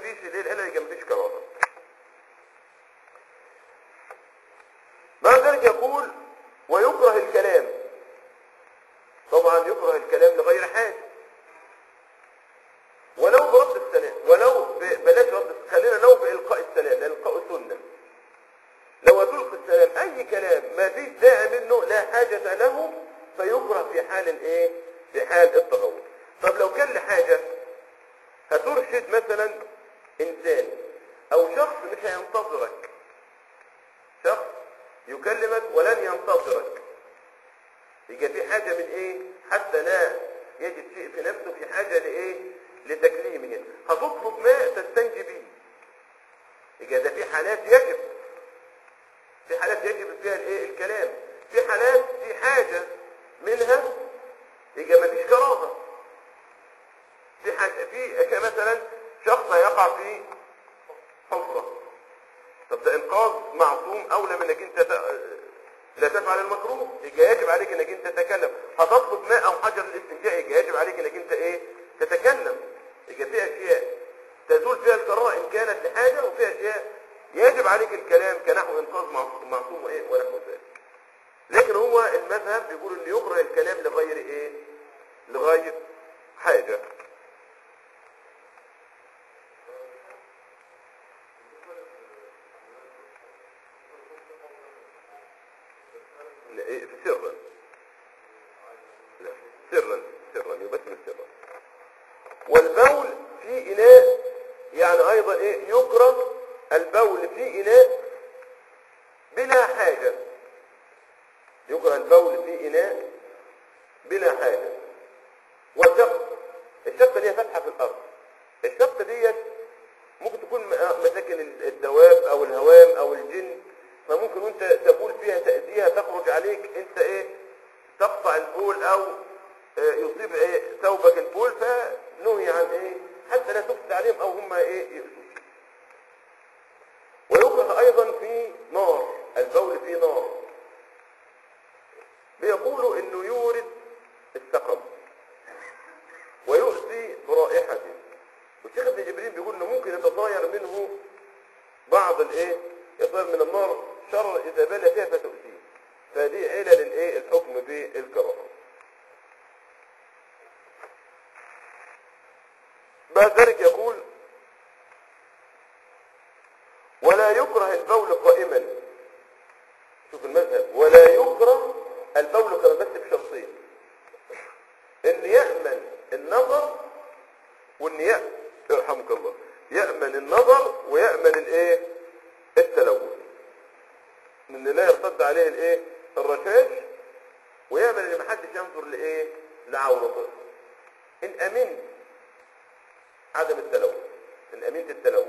فيش الايه هنا يبقى مفيش كراهه بعد ذلك يقول ويكره الكلام طبعا يكره الكلام لغير حاجه ولو برد السلام ولو ب- بلاش رد خلينا لو بإلقاء السلام لأن إلقاء سنة لو تلقي السلام أي كلام ما فيش داعي منه لا حاجة له فيكره في حال الإيه؟ في حال التغوط طب لو كان لحاجة هترشد مثلا إنسان أو شخص مش هينتظرك شخص يكلمك ولن ينتظرك يبقى في حاجة من ايه حتى لا يجد شيء في نفسه في حاجة لايه لتكليمه هتطلب ما تستنجي به يبقى ده في حالات يجب في حالات يجب فيها الايه الكلام في حالات في حاجة منها يبقى ما فيش كراهة في حاجة في أشياء مثلا شخص يقع في حفرة طب ده انقاذ معصوم اولى من انك انت ت- لا تفعل المكروه يبقى يجب عليك انك انت تتكلم هتطلب ماء او حجر الاستنجاء يبقى يجب عليك انك انت ايه تتكلم يبقى في اشياء تزول فيها الكراهه ان كانت لحاجه وفي اشياء يجب عليك الكلام كنحو انقاذ معصوم معصوم وايه ونحو ذلك لكن هو المذهب بيقول ان يكره الكلام لغير ايه لغايه حاجه لا، إيه، في سرا لا سرا سرا يبسم سرا والبول في إناء يعني أيضا إيه يكره البول في إناء بلا حاجة يكره البول في إناء بلا حاجة والشق الشقة دي فتحة في الأرض الشقة ديت ممكن تكون م- مساكن الدواب أو الهوام أو الجن فممكن وانت تبول فيها تأذيها تخرج عليك انت ايه تقطع البول او اه، يصيب ايه ثوبك البول فنهي عن ايه حتى لا تفسد عليهم او هم ايه يؤذوك ويكره ايضا في نار البول في نار بيقولوا انه يورد السقم ويؤذي برائحته والشيخ ابن جبريل بيقول انه ممكن يتطاير منه بعض الايه يطير من النار شر اذا بال فيها فتؤذيه فهذه علل الايه الحكم بالكراهه بعد ذلك يقول ولا يكره البول قائما شوف المذهب ولا يكره البول قائما بس بشرطين ان يأمن النظر وان يأمن يرحمك الله يأمن النظر ويأمن الايه التلوث ان لا يرتد عليه الايه الرشاش ويأمن ان محدش ينظر لايه لعورته ان امنت عدم التلوث ان امنت التلوث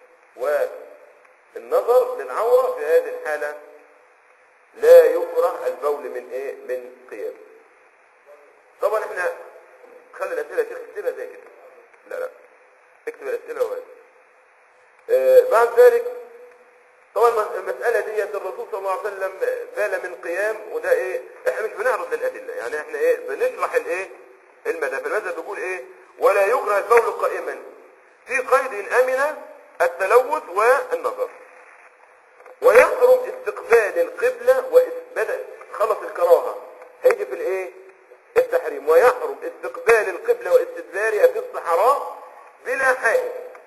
والنظر للعورة في هذه الحالة لا يكره البول من ايه من قيام طبعا احنا خلي الاسئله يا شيخ اكتبها زي كده لا لا اكتب الاسئله وهذا آه بعد ذلك طبعا المساله ديت الرسول صلى الله عليه وسلم بال من قيام وده ايه احنا مش بنعرض للادله يعني احنا ايه بنشرح الايه المذهب المذهب بيقول ايه ولا يكره البول قائما في قيد ان امن التلوث والنظر ويحرم استقبال القبلة وبدأ خلص الكراهة هيجي في الايه التحريم ويحرم استقبال القبلة واستدبارها في الصحراء بلا حائل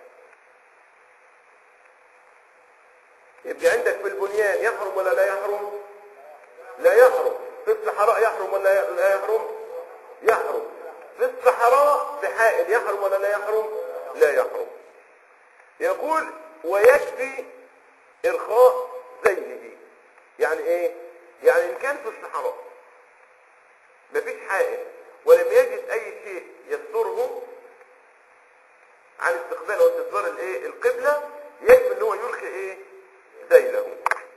يبقى عندك في البنيان يحرم ولا لا يحرم لا يحرم في الصحراء يحرم ولا لا يحرم يحرم في الصحراء بحائل يحرم ولا لا يحرم لا يحرم يقول ويكفي إرخاء ذيله يعني ايه يعني ان كان في الصحراء مفيش حائل ولم يجد اي شيء يستره عن استقبال او استدبار الايه القبلة يكفي ان هو يرخي ايه ذيله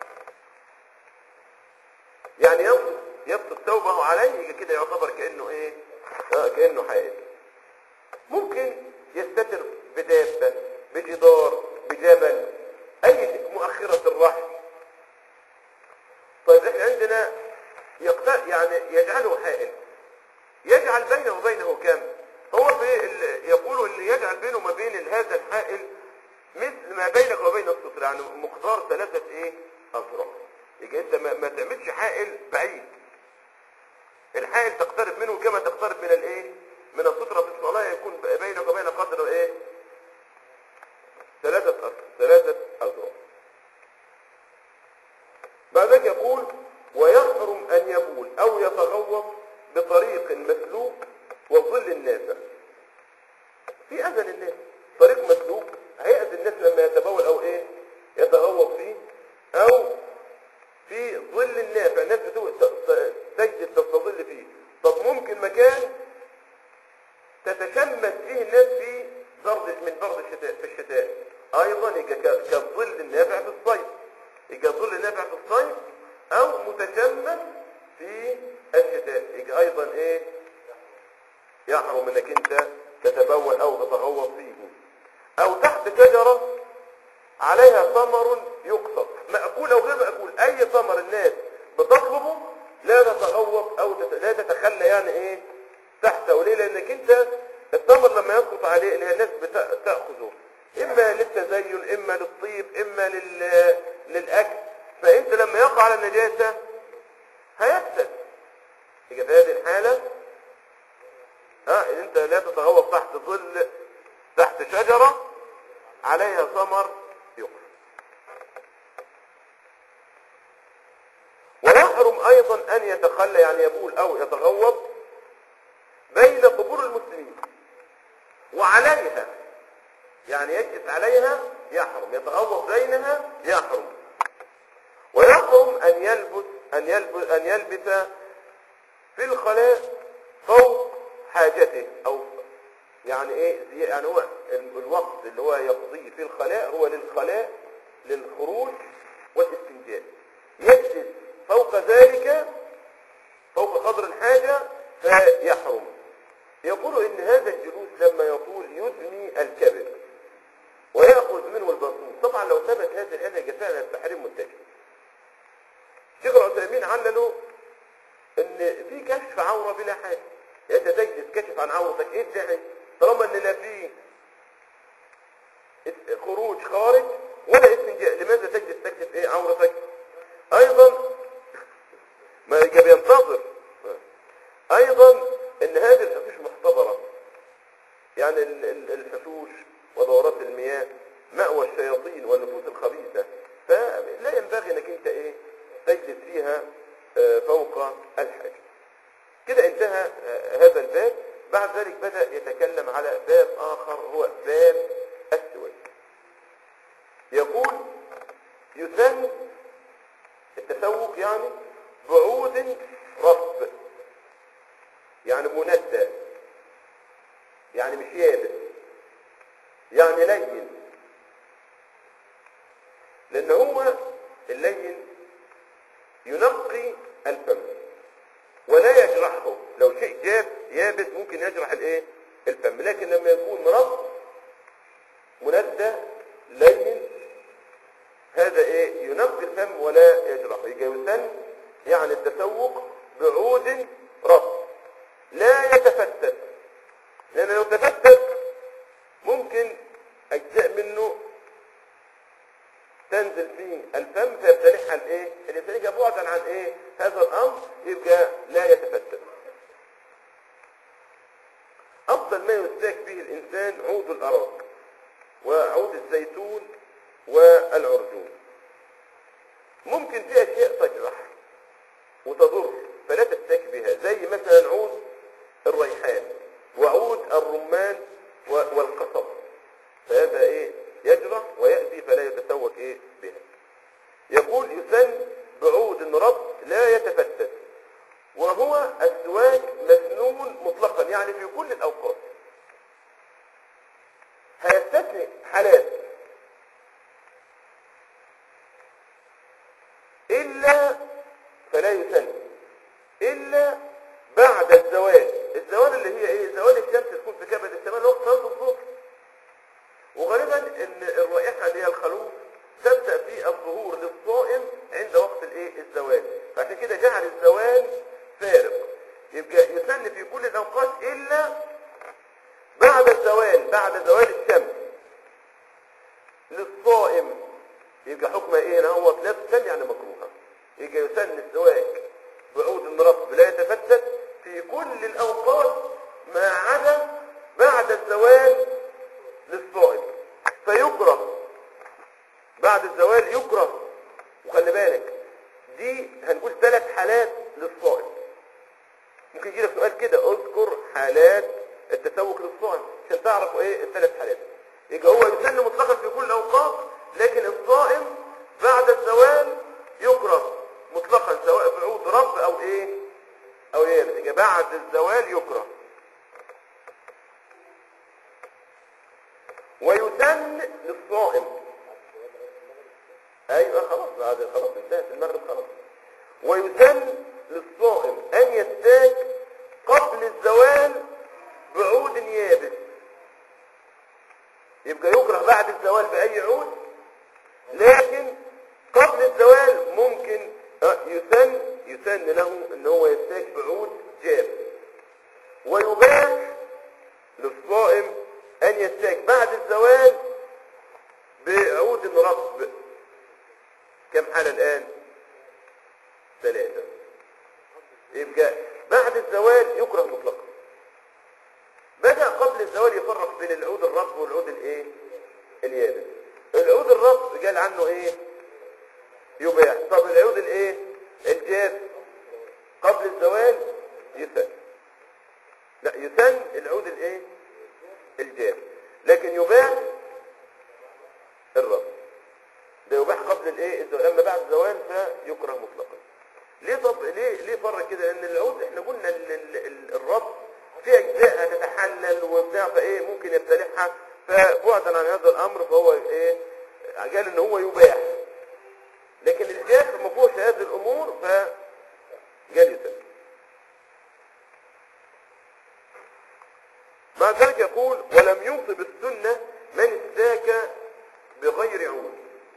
يعني يبسط يبسط ثوبه عليه يجي كده يعتبر كانه ايه آه كانه حائل ممكن يستتر بدابة بجدار بجبل اي شيء مؤخرة الرحل طيب احنا عندنا يقت... يعني يجعله حائل يجعل بينه وبينه كم هو في ال... يقول اللي يجعل بينه وما بين هذا الحائل يعني مقدار ثلاثة ايه اذرع يبقى انت ما, ما تعملش حائل بعيد الحائل تقترب منه كما تقترب من الايه من السترة في الصلاة يكون بينك وبين قدر ايه ثلاثة أذرع ثلاثة أذرع بعد ذلك يقول ويحرم أن يبول أو يتغوط بطريق مسلوك وظل النافع في أذى الناس طريق مسلوك هيأذي الناس لما يتبول أو إيه يتغوط فيه أو في ظل النافع الناس بتو- ت- ت- تجد تستظل فيه طب ممكن مكان تتشمس فيه الناس في برد من برد الشتاء في الشتاء ايضا يبقى ك- كالظل النافع في الصيف يبقى الظل النافع في الصيف او متشمس في الشتاء يبقى ايضا ايه يحرم انك انت تتبول او تتغوط فيه او تحت شجرة عليها ثمر يقصد مأكول او غير مأكول اي ثمر الناس بتطلبه لا تتغوط او تت... لا تتخلى يعني ايه تحته ليه لانك انت الثمر لما يسقط عليه اللي هي الناس بت- تأخذه اما للتزين اما للطيب اما لل... للاكل فانت لما يقع على النجاسة هيفسد يبقى في هذه الحالة ها انت لا تتغوط تحت ظل تحت شجرة عليها ثمر يقصد ويحرم ايضا ان يتخلى يعني يبول او يتغوط بين قبور المسلمين وعليها يعني يجلس عليها يحرم يتغوط بينها يحرم ويحرم ان يلبس ان يلبس ان يلبس في الخلاء فوق حاجته او يعني ايه زي- يعني هو ال- الوقت اللي هو يقضيه في الخلاء هو للخلاء للخروج والاستنجاء يجلس فوق ذلك فوق قدر الحاجة فيحرم يقول ان هذا الجلوس لما يطول يدني الكبد ويأخذ منه البطن طبعا لو ثبت هذه الآية جفاء التحريم منتشر شيخ العثيمين عللوا ان في كشف عورة بلا حاجة انت تجلس كشف عن عورتك ايه الداعي طالما ان لا في اس- خروج خارج ولا استنجاء لماذا تجلس تكشف ايه عورتك ايضا ما يجب ينتظر ايضا ان هذه الحشوش محتضرة يعني ال- ال- الحشوش ودورات المياه مأوى الشياطين والنفوس الخبيثة فلا ينبغي انك انت ايه تجلس فيها آه، فوق الحاجة كده انتهى آه، هذا الباب بعد ذلك بدأ يتكلم على باب آخر هو باب السواك يقول يسن التسوق يعني بعود رطب يعني مندى يعني مش يابس يعني لين لان هو اللين ينقي الفم ولا يجرحه لو شيء جاف يابس ممكن يجرح الايه الفم لكن لما يكون رطب مندى لين هذا ايه ينقي الفم ولا يجرحه يجي يسن يعني التسوق بعود رطب لا يتفتت لان لو تفتت ممكن اجزاء منه تنزل في الفم فيبتلعها الايه الانسان يبقى بعدا عن ايه هذا الامر يبقى لا يتفتت افضل ما يستاك به الانسان عود الاراك وعود الزيتون والعرجون ممكن في اشياء تجرح وتضر فلا تستاك بها زي مثلا عود الريحان وعود الرمان و- والقصب فهذا ايه يجرح ويأتي فلا يتسوق ايه بها يقول يسن بعود رب لا يتفتت وهو السواك مسنون مطلقا يعني في كل الاوقات هيستثني حالات الا فلا يسن الا بعد الزوال الزوال اللي هي ايه زوال الشمس تكون في كبد الشمال وقت صلاه الظهر وغالبا ان الرائحه اللي هي الخلوف تبدا في الظهور للصائم عند وقت الايه الزوال فعشان كده جعل الزوال فارق يبقى يسن في كل الاوقات الا بعد الزوال بعد زوال الشمس للصائم يبقى حكمها ايه هنا هو لا تسن يعني مكروهه يبقى يسن الزواج بعود الرب لا يتفتت في كل الاوقات ما عدا بعد الزواج للصائم فيكره بعد الزوال يكره وخلي بالك دي هنقول ثلاث حالات للصائم ممكن يجي لك سؤال كده اذكر حالات التسوق للصائم عشان تعرفوا ايه الثلاث حالات يبقى هو يسن مطلقا في كل الاوقات لكن الصائم بعد الزوال يكره مطلقا سواء بعود رب او ايه او ايه يبقى بعد الزوال يكره ويسن للصائم ايوه خلاص بعد خلاص انتهت المغرب خلاص ويسن للصائم ان يستاك قبل الزوال بعود يابس يبقى يكره بعد الزوال باي عود لكن قبل الزوال ممكن آه، يسن يسن له ان هو يستاك بعود جاف ويباح للصائم ان يستاك بعد الزوال بعود رب كم حالة الآن ثلاثة يبقى بعد الزوال يكره مطلقا بدأ قبل الزوال يفرق بين العود الرب والعود الايه اليابس العود الرب قال عنه ايه يباح طب العود الايه الجاف قبل الزوال يسن لا يسن العود الايه الجاف لكن يباح الرب ده يباح قبل الايه الزوال اما بعد الزوال فيكره مطلقا ليه طب ليه ليه فرق كده ان العود احنا قلنا ال- ال- ال- الرب في اجزاء هتتحلل وبتاع فايه ممكن يبتلعها فبعدا عن هذا الامر فهو ايه قال ان هو يباح لكن الجاف ما فيهوش هذه الامور فقال يسلم مع ذلك يقول ولم ينصب السنة من استاك بغير عود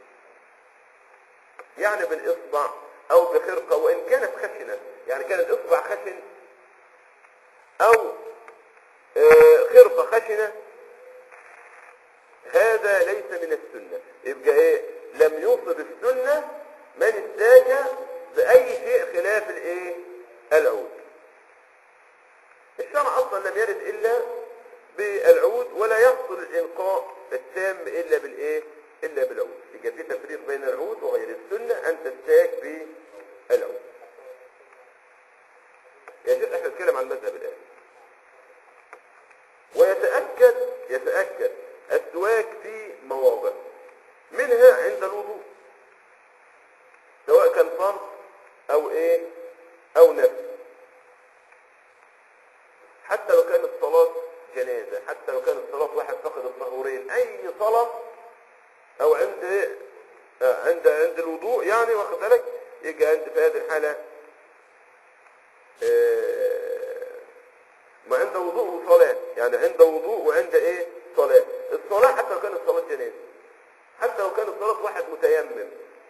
يعني بالاصبع او بخرقة وان كانت خشنة يعني كان الاصبع خشن او آه، خرقة خشنة هذا ليس من السنة يبقى ايه لم ينصب السنة من استاك باي شيء خلاف الايه العود الشرع اصلا لم يرد الا بالعود ولا يحصل الالقاء التام الا بالايه الا بالعود يبقى في تفريق بين العود وغير السنه ان تستاك بالعود يا شيخ احنا نتكلم عن المذهب الان ويتاكد يتاكد السواك في مواضع منها عند الوضوء سواء كان فرض او ايه او نفس حتى لو كانت صلاة جنازة حتى لو كانت صلاة واحد فقد الطهورين أي صلاة أو عند إيه؟ آه، عند عند الوضوء يعني واخد بالك يجي عند في هذه الحالة آه، ما عند وضوء وصلاة يعني عند وضوء وعند ايه صلاة الصلاة حتى لو كانت صلاة جنازة حتى لو كانت صلاة واحد متيمم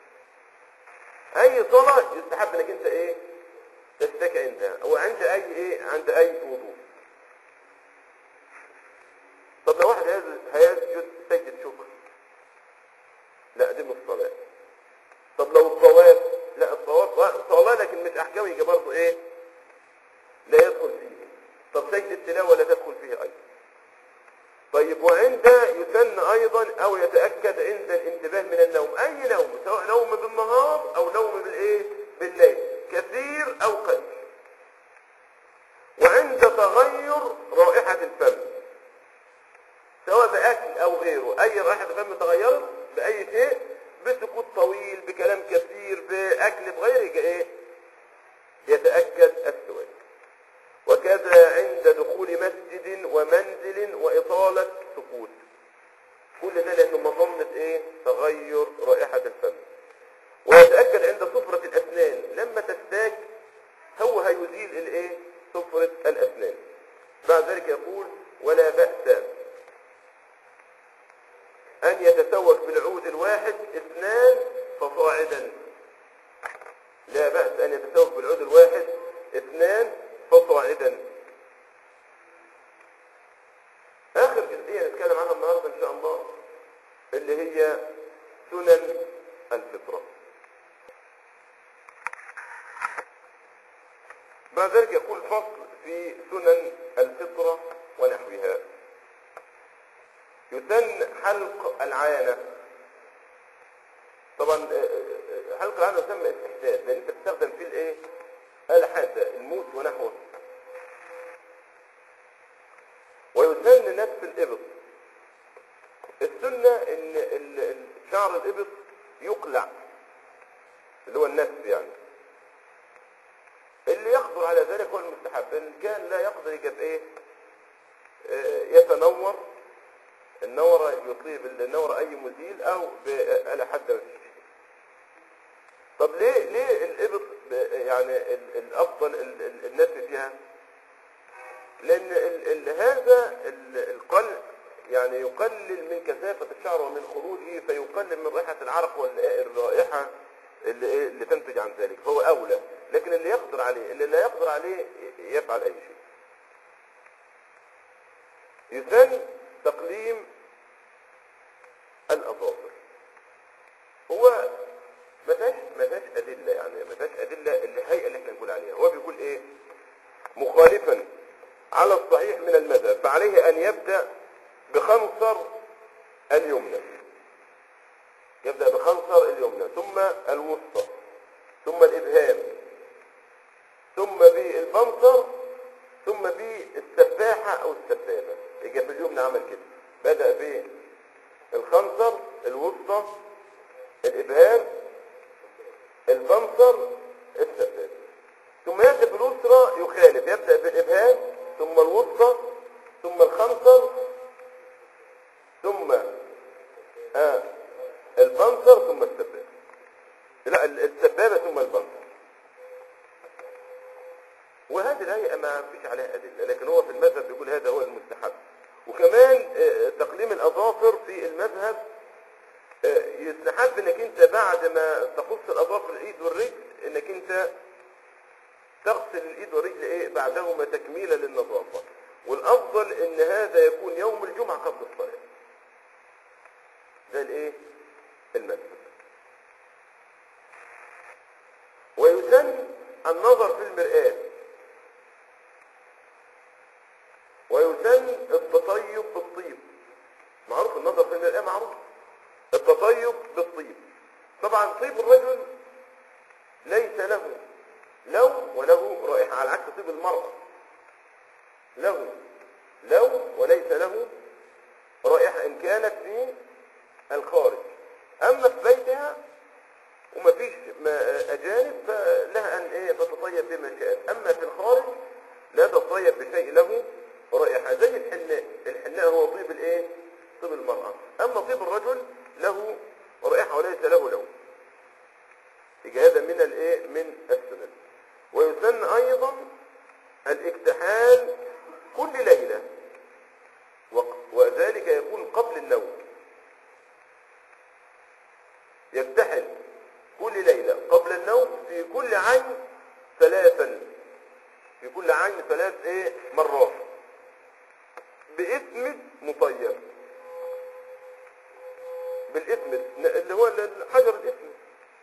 اي صلاة يستحب انك انت ايه تستك عندها او عند اي ايه عند اي وضوء طب لو واحد هيسجد هيسجد سجدة شكر لا دي مش صلاة طب لو الطواف لا الطواف صلاة لكن مش احكام يجي برضه ايه لا يدخل فيه طب سجدة التلاوة لا تدخل فيه ايضا طيب وعند يسن ايضا او يتأكد عند الانتباه من النوم اي نوم سواء نوم بالنهار او نوم بالايه بالليل كثير او قليل وعند تغير رائحة الفم سواء بأكل أو غيره أي رائحة الفم تغيرت بأي شيء بسكوت طويل بكلام كثير بأكل بغيره يبقى إيه يتأكد السواك وكذا عند دخول مسجد ومنزل وإطالة سكوت كل ده لأنه مظنة إيه تغير رائحة الفم ويتأكد عند صفرة الأسنان لما تستاك هو هيزيل الإيه صفرة الأسنان بعد ذلك يقول ولا بأس أن يتسوق بالعود الواحد اثنان فصاعدا لا بأس أن يتسوق بالعود الواحد اثنان فصاعدا آخر جزئية نتكلم عنها النهاردة إن شاء الله اللي هي سنن الفطرة بعد ذلك يقول فصل في سنن الفطرة ونحوها يسن حلق العانة طبعا آه، آه، حلق العانة يسمى استحداث لان انت بتستخدم فيه الايه آلة حادة الموت ونحوه ويسن نفس الإبط السنة ان ال- ال- شعر الإبط يقلع اللي هو النفس يعني اللي يقدر على ذلك هو المستحب ان كان لا يقدر يجب ايه آه، يتنور النورة يطيب النورة اي مزيل او بآلة حادة مفيش طب ليه ليه الإبط ب- يعني ال- الافضل ال- ال- النفس فيها لان ال ال هذا ال- القلع يعني يقلل من كثافة الشعر ومن خروجه فيقلل من رائحة العرق والرائحة اللي, إيه اللي تنتج عن ذلك هو أولى لكن اللي يقدر عليه اللي لا يقدر عليه يفعل أي شيء يسن تقليم الأظافر هو ما فيهاش ما فيهاش أدلة يعني ما فيهاش أدلة الهيئة اللي احنا نقول عليها هو بيقول إيه مخالفا على الصحيح من المذهب فعليه أن يبدأ بخنصر اليمنى يبدأ بخنصر اليمنى ثم الوسطى ثم الإبهام ثم بالبنصر ثم بالسفاحة أو السبابة يجي في اليمنى عمل كده بدأ بالخنصر الوسطى الإبهام البنصر السبابة ثم يبدأ باليسرى يخالف يبدأ بالإبهام ثم الوسطى ثم الخنصر ثم آه البنصر ثم السبابة لا ال- السبابة ثم البنصر وهذه الهيئة ما فيش عليها أدلة لكن هو في المذهب بيقول هذا هو المستحب وكمان آه، تقليم الأظافر في المذهب آه، يستحب انك انت بعد ما تقص الأظافر الإيد والرجل انك انت تغسل الايد والرجل ايه بعدهما تكميلا للنظافة والافضل ان هذا يكون يوم الجمعة قبل الصلاة ده الايه المذهب ويسن النظر في المرآة ويسن التطيب بالطيب معروف النظر في المرآة معروف التطيب بالطيب طبعا طيب الرجل ليس له لو وله رائحة على عكس طيب المرأة له لو وليس له رائحة إن كانت في الخارج أما في بيتها وما فيش ما- أجانب فلها أن إيه تتطيب بما شاءت أما في الخارج لا تتطيب بشيء له رائحة زي الحناء الحناء هو طيب الإيه طيب المرأة أما طيب الرجل له رائحة وليس له لون يبقى هذا من الايه من السنن ويسن ايضا الاكتحال كل ليلة وق- وذلك يكون قبل النوم يكتحل كل ليلة قبل النوم في كل عين ثلاثا في كل عين ثلاث ايه مرات باسم مطيب بالاسم اللي هو الحجر الاسم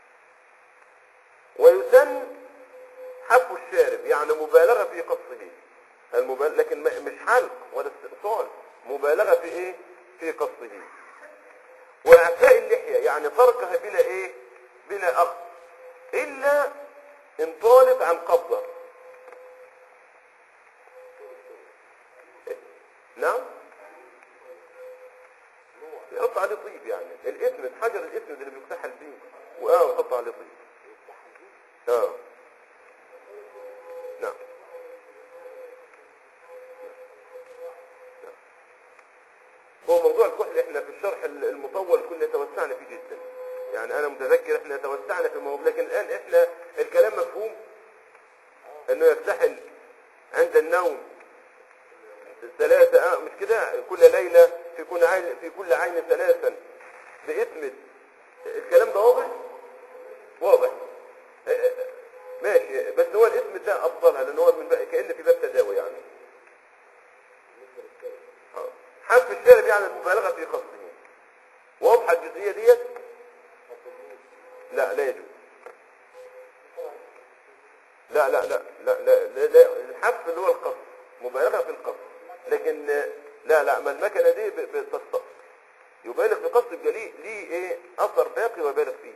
ويسن حف الشارب يعني مبالغة في قصه المبالغة لكن ما- مش حلق ولا استئصال مبالغة في ايه في قصه واعفاء اللحية يعني تركها بلا ايه بلا اخذ الا ان طالب عن قبضة نعم يحط عليه طيب يعني الاسم حجر الاسم اللي بيكتحل بيه واه يحط عليه طيب اه نعم نعم. هو موضوع الكحل احنا في الشرح المطول كنا توسعنا فيه جدا يعني انا متذكر احنا توسعنا في الموضوع لكن الان احنا الكلام مفهوم انه يكتحل عند النوم ثلاثة اه مش كده كل ليلة في كل عين في كل عين ثلاثا بإثم الكلام ده واضح واضح آه، آه، ماشي بس هو الاسم ده افضلها لان هو من بقى كأن في باب تداوي يعني آه. حذف الشارب يعني المبالغة في قصده واضحة الجزئية ديت لا لا يجوز لا لا لا لا لا, لا, لا الحف اللي هو القص مبالغه في القص لكن لا لا ما المكنه دي ب- بتستقص يبالغ في قص الجليد ليه ايه اثر باقي ويبالغ فيه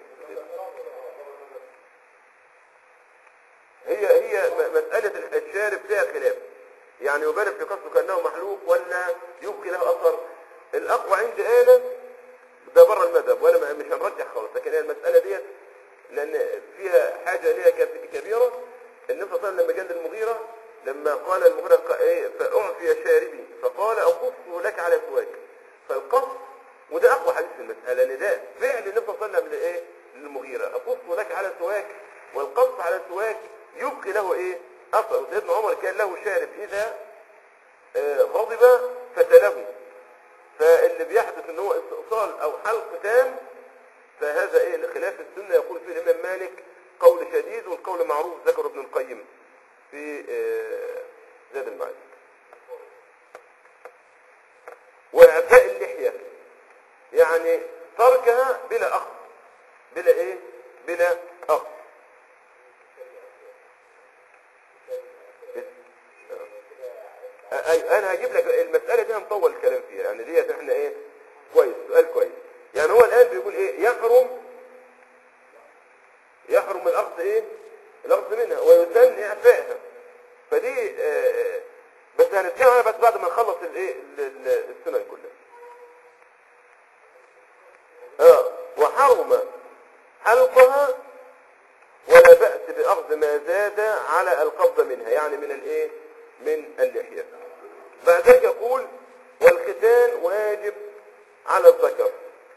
هي هي م- مسألة الشارب فيها خلاف يعني يبالغ في قصده كأنه محلوق ولا يبقي له أثر الأقوى عندي آلة ده بره المذهب ولا ما- مش هنرجح خالص لكن هي المسألة ديت لأن فيها حاجة ليها كب- كبيرة النبي صلى الله عليه وسلم لما جاء للمغيرة لما قال المغيرة ق- إيه فأعفي شاربي فقال أقصه لك على سواك فالقص وده أقوى حديث في المسألة لأن ده فعل النبي صلى الله عليه وسلم لإيه للمغيرة أقصه لك على سواك والقص على سواك يبقي له إيه أثر سيدنا عمر كان له شارب إذا آه، غضب فتله فاللي بيحدث ان هو استئصال او حلق تام فهذا ايه لخلاف السنه يقول فيه الامام مالك قول شديد والقول معروف ذكر ابن القيم في آه، زاد المعاد واعفاء اللحيه يعني تركها بلا اخذ بلا ايه بلا اخذ أي انا هجيب لك المساله دي هنطول الكلام فيها يعني ديت احنا ايه كويس سؤال كويس يعني هو الان بيقول ايه يحرم يحرم الاخذ ايه الاخذ منها ويسن اعفائها فدي آه بس هنتكلم عنها بس بعد ما نخلص الايه ال- ال- السنن كلها اه وحرم حلقها ولا بأس بأخذ ما زاد على القبض منها يعني من الايه من اللحية بعد ذلك يقول والختان واجب على الذكر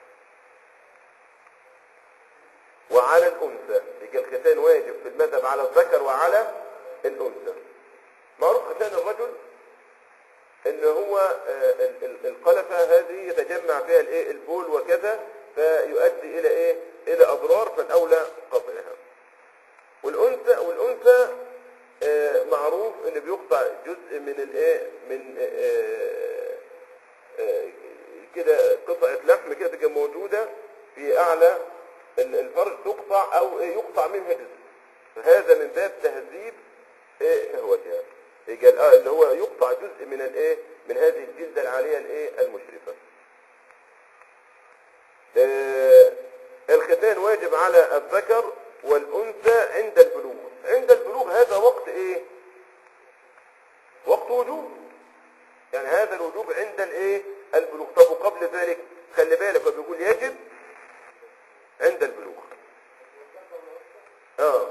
وعلى الأنثى يبقى الختان واجب في المذهب على الذكر وعلى الأنثى معروف ختان الرجل ان هو آه، ال- ال- القلفة هذه يتجمع فيها الايه البول وكذا فيؤدي الى ايه الى اضرار فالاولى قطعها والانثى والانثى آه، معروف ان بيقطع جزء من الايه من آه، آه، كده قطعة لحم كده تبقى موجودة في اعلى ال- الفرج تقطع او إيه يقطع منها جزء فهذا من باب تهذيب ايه شهوتها يبقى الآ- اللي هو يقطع جزء من الايه من هذه الجلدة العالية الايه المشرفة آه، الختان واجب على الذكر والأنثى عند البلوغ عند البلوغ هذا وقت ايه وقت وجوب يعني هذا الوجوب عند الايه البلوغ طب وقبل ذلك خلي بالك هو بيقول يجب عند البلوغ اه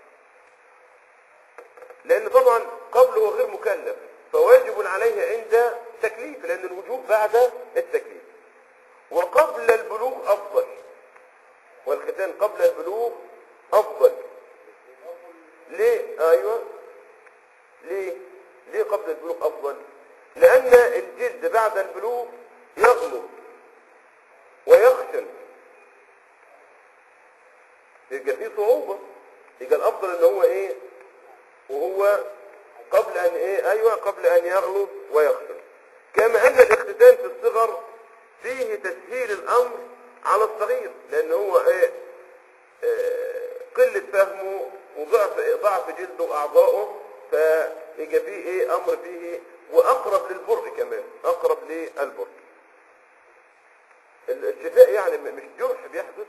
لان طبعا قبل هو غير مكلف فواجب عليه عند تكليف لان الوجوب بعد التكليف وقبل البلوغ افضل والختان قبل البلوغ افضل ليه ايوه ليه ليه قبل البلوغ افضل لان الجلد بعد البلوغ يغلب ويخشن يبقى فيه صعوبة يبقى الافضل ان هو ايه وهو قبل ان ايه ايوه قبل ان يغلب ويخشن كما ان الاختتان في الصغر فيه تسهيل الامر على الصغير لان هو ايه آه، قلة فهمه وضعف ضعف جلده واعضائه فيجي فيه ايه امر فيه واقرب للبر كمان اقرب للبر الشفاء يعني مش جرح بيحدث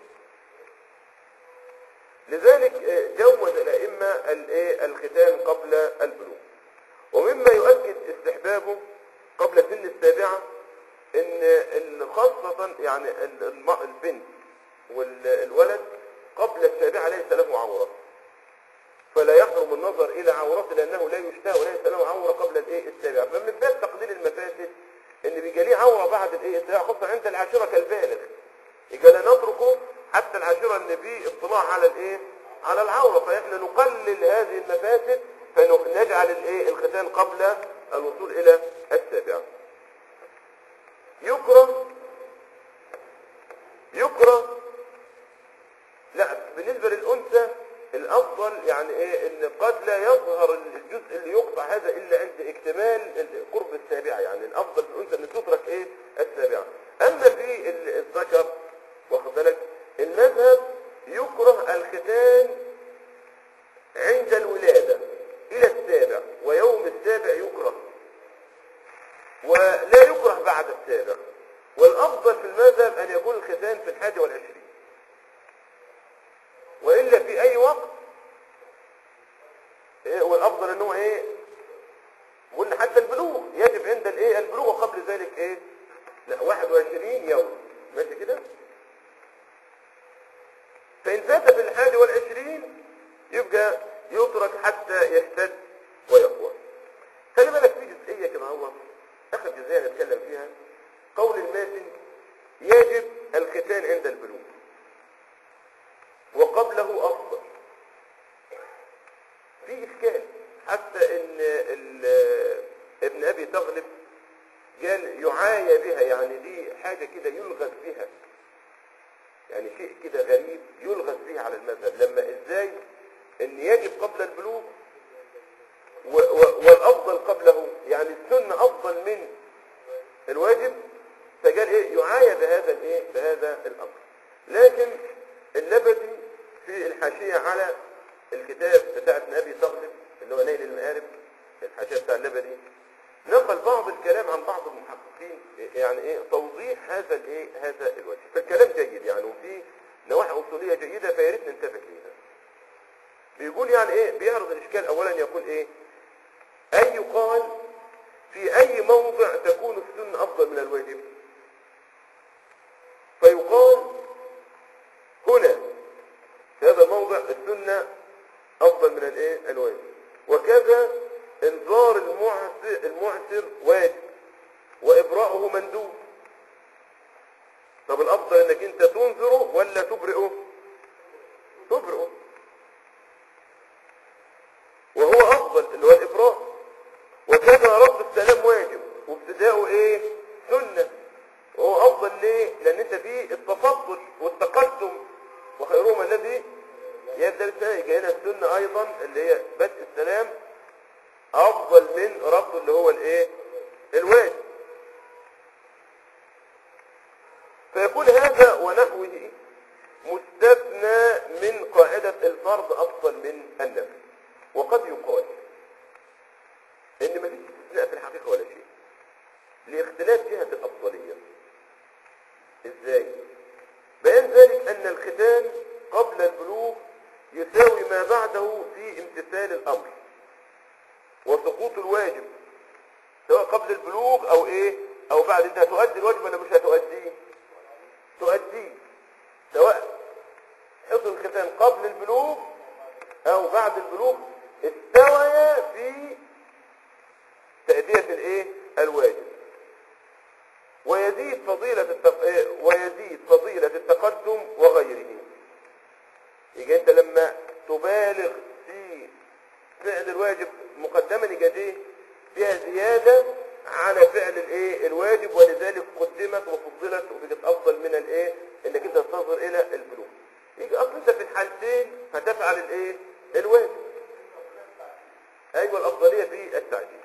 لذلك آه، جوز الائمه الايه الختان قبل البلوغ ومما يؤكد استحبابه قبل سن السابعه ان ال- خاصه يعني ال- الم- البنت والولد قبل السابعه ليس له عوره فلا يحرم النظر الى عورته لانه لا يشتهى وليس له عوره قبل الايه السابعه فمن باب تقليل المفاسد ان بيجي ليه عوره بعد الايه السابعه خاصه عند العاشره كالبالغ يبقى لا نتركه حتى العاشره ان فيه اطلاع على الايه على العوره فاحنا نقلل هذه المفاسد فنجعل الايه الختان قبل الوصول الى السابعه يكره يكره لا بالنسبة للأنثى الأفضل يعني إيه إن قد لا يظهر الجزء اللي يقطع هذا إلا عند اكتمال قرب السابعة يعني الأفضل في الأنثى إن تترك إيه السابعة أما في ال- الذكر واخد بالك المذهب يكره الختان عند الولادة إلى السابع ويوم السابع يكره ولا يكره بعد السابع والأفضل في المذهب أن يكون الختان في الحادي والعشرين وإلا في أي وقت إيه والأفضل أنه إيه قلنا حتى البلوغ يجب عند الإيه البلوغ وقبل ذلك إيه لا 21 يوم ماشي كده فإن فات في الحادي والعشرين يبقى يترك حتى يشتد ويقوى خلي بالك في جزئية كما هو آخر جزئية نتكلم فيها قول الماتن يجب الختان عند البلوغ وقبله أفضل في إشكال حتى إن ال- ابن أبي تغلب قال يعايى بها يعني دي حاجة كده يلغز بها يعني شيء كده غريب يلغز به على المذهب لما ازاي ان يجب قبل البلوغ و و والافضل قبله يعني السنة افضل من الواجب فقال ايه يعايى بهذا الايه بهذا الامر لكن اللبدي في الحاشية على الكتاب بتاع ابن ابي تغلب اللي هو نيل المآرب الحاشية بتاع اللبدي نقل بعض الكلام عن بعض المحققين يعني ايه توضيح هذا الايه هذا الوجه فالكلام جيد يعني وفي نواحي اصوليه جيده فيا ريت ننتبه ليها بيقول يعني ايه بيعرض الاشكال اولا يقول ايه اي يقال في اي موضع تكون السنه افضل من الواجب فيقال هنا في هذا الموضع السنه افضل من الايه الواجب وكذا انذار المعسر, المعسر واجب وابراءه مندوب طب الافضل انك انت تنذره ولا تبرئه تبرئه وهو افضل اللي هو الابراء وكذا رد السلام واجب وابتداؤه ايه سنه وهو افضل ليه لان انت فيه التفضل والتقدم وخيرهما الذي يبدا بالسلام يجي هنا السنه ايضا اللي هي بدء السلام افضل من رد اللي هو الايه الواجب فيكون هذا ونحوه مستثنى من قاعدة الفرض أفضل من النفل وقد يقال إن ما فيش استثناء في الحقيقة ولا شيء لاختلاف جهة الأفضلية إزاي؟ بيان ذلك أن الختان قبل البلوغ يساوي ما بعده في امتثال الأمر وسقوط الواجب سواء قبل البلوغ أو إيه أو بعد أنت هتؤدي الواجب ولا مش هتؤديه تؤديه سواء حفظ الختان قبل البلوغ او بعد البلوغ استويا في تأدية الايه الواجب ويزيد فضيلة التق... إيه؟ ويزيد فضيلة التقدم وغيره يجي انت لما تبالغ في فعل الواجب مقدما يجي ايه فيها زيادة على فعل الايه الواجب ولذلك قدمت وفضلت وبقت افضل من الايه انك انت تنتظر الى البلوغ يجي اصلا انت في الحالتين هتفعل الايه الواجب ايوه الافضليه في التعجيل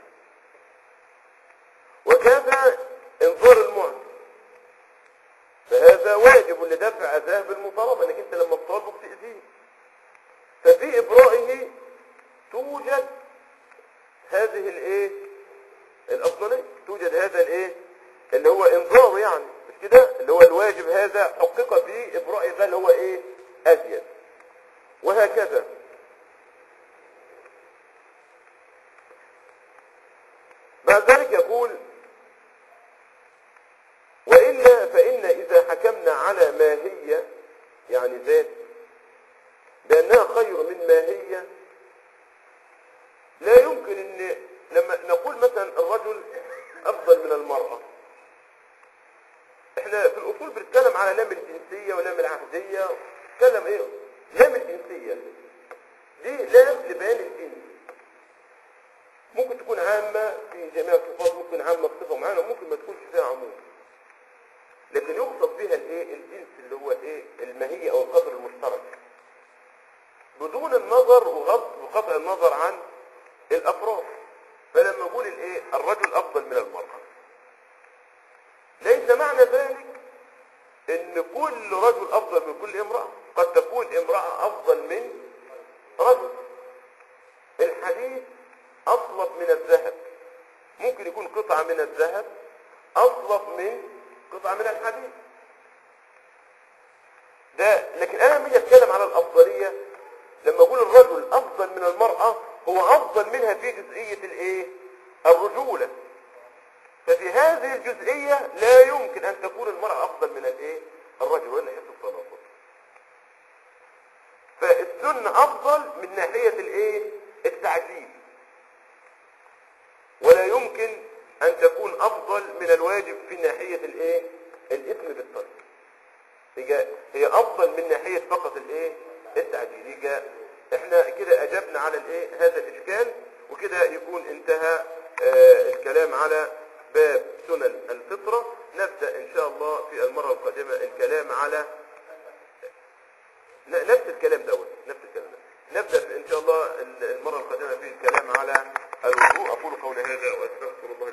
وكذا انظار المعد فهذا واجب لدفع ذهب المطالبه انك انت لما تطالبه بتاذيه ففي ابرائه توجد هذه الايه الافضليه توجد هذا الايه اللي هو انذار يعني مش كده اللي هو الواجب هذا حقق فيه ابراء ذا اللي هو ايه ازيد وهكذا بعد ذلك يقول وإلا فإن إذا حكمنا على ما هي يعني ذات بأنها خير من ما هي لا يمكن ان لما نقول مثلا الرجل افضل من المرأة احنا في الاصول بنتكلم على لام الجنسية ولام العهدية نتكلم ايه لام الجنسية دي لام لبيان الجنس ممكن تكون عامة في جميع الصفات ممكن عامة بصفة معينة وممكن ما تكونش فيها عموم لكن يقصد بها الايه الجنس اللي هو ايه الماهية او القدر المشترك بدون النظر وغض وقطع النظر عن الافراد فلما نقول الايه الرجل افضل من المرأة ليس معنى ذلك ان ان كل رجل افضل من كل امرأة قد تكون امرأة افضل من رجل الحديد اصلب من الذهب ممكن يكون قطعة من الذهب اصلب من قطعة من الحديد ده لكن انا لما اجي اتكلم على الافضليه لما اقول الرجل افضل من المراه هو افضل منها في جزئيه الايه الرجوله ففي هذه الجزئيه لا يمكن ان تكون المراه افضل من الايه الرجل ولا يحس التناقض فالسنه افضل من ناحيه الايه التعجيل ولا يمكن ان تكون افضل من الواجب في ناحيه الايه الاثم بالترك هي هي افضل من ناحيه فقط الايه التعجيل يجي احنا كده اجبنا على الايه هذا الاشكال وكده يكون انتهى آه الكلام على باب سنن الفطره نبدا ان شاء الله في المره القادمه الكلام على ن- نفس الكلام دوت نفس الكلام ده. نبدا في- ان شاء الله المره القادمه في الكلام على الوضوء اقول قولي هذا واستغفر الله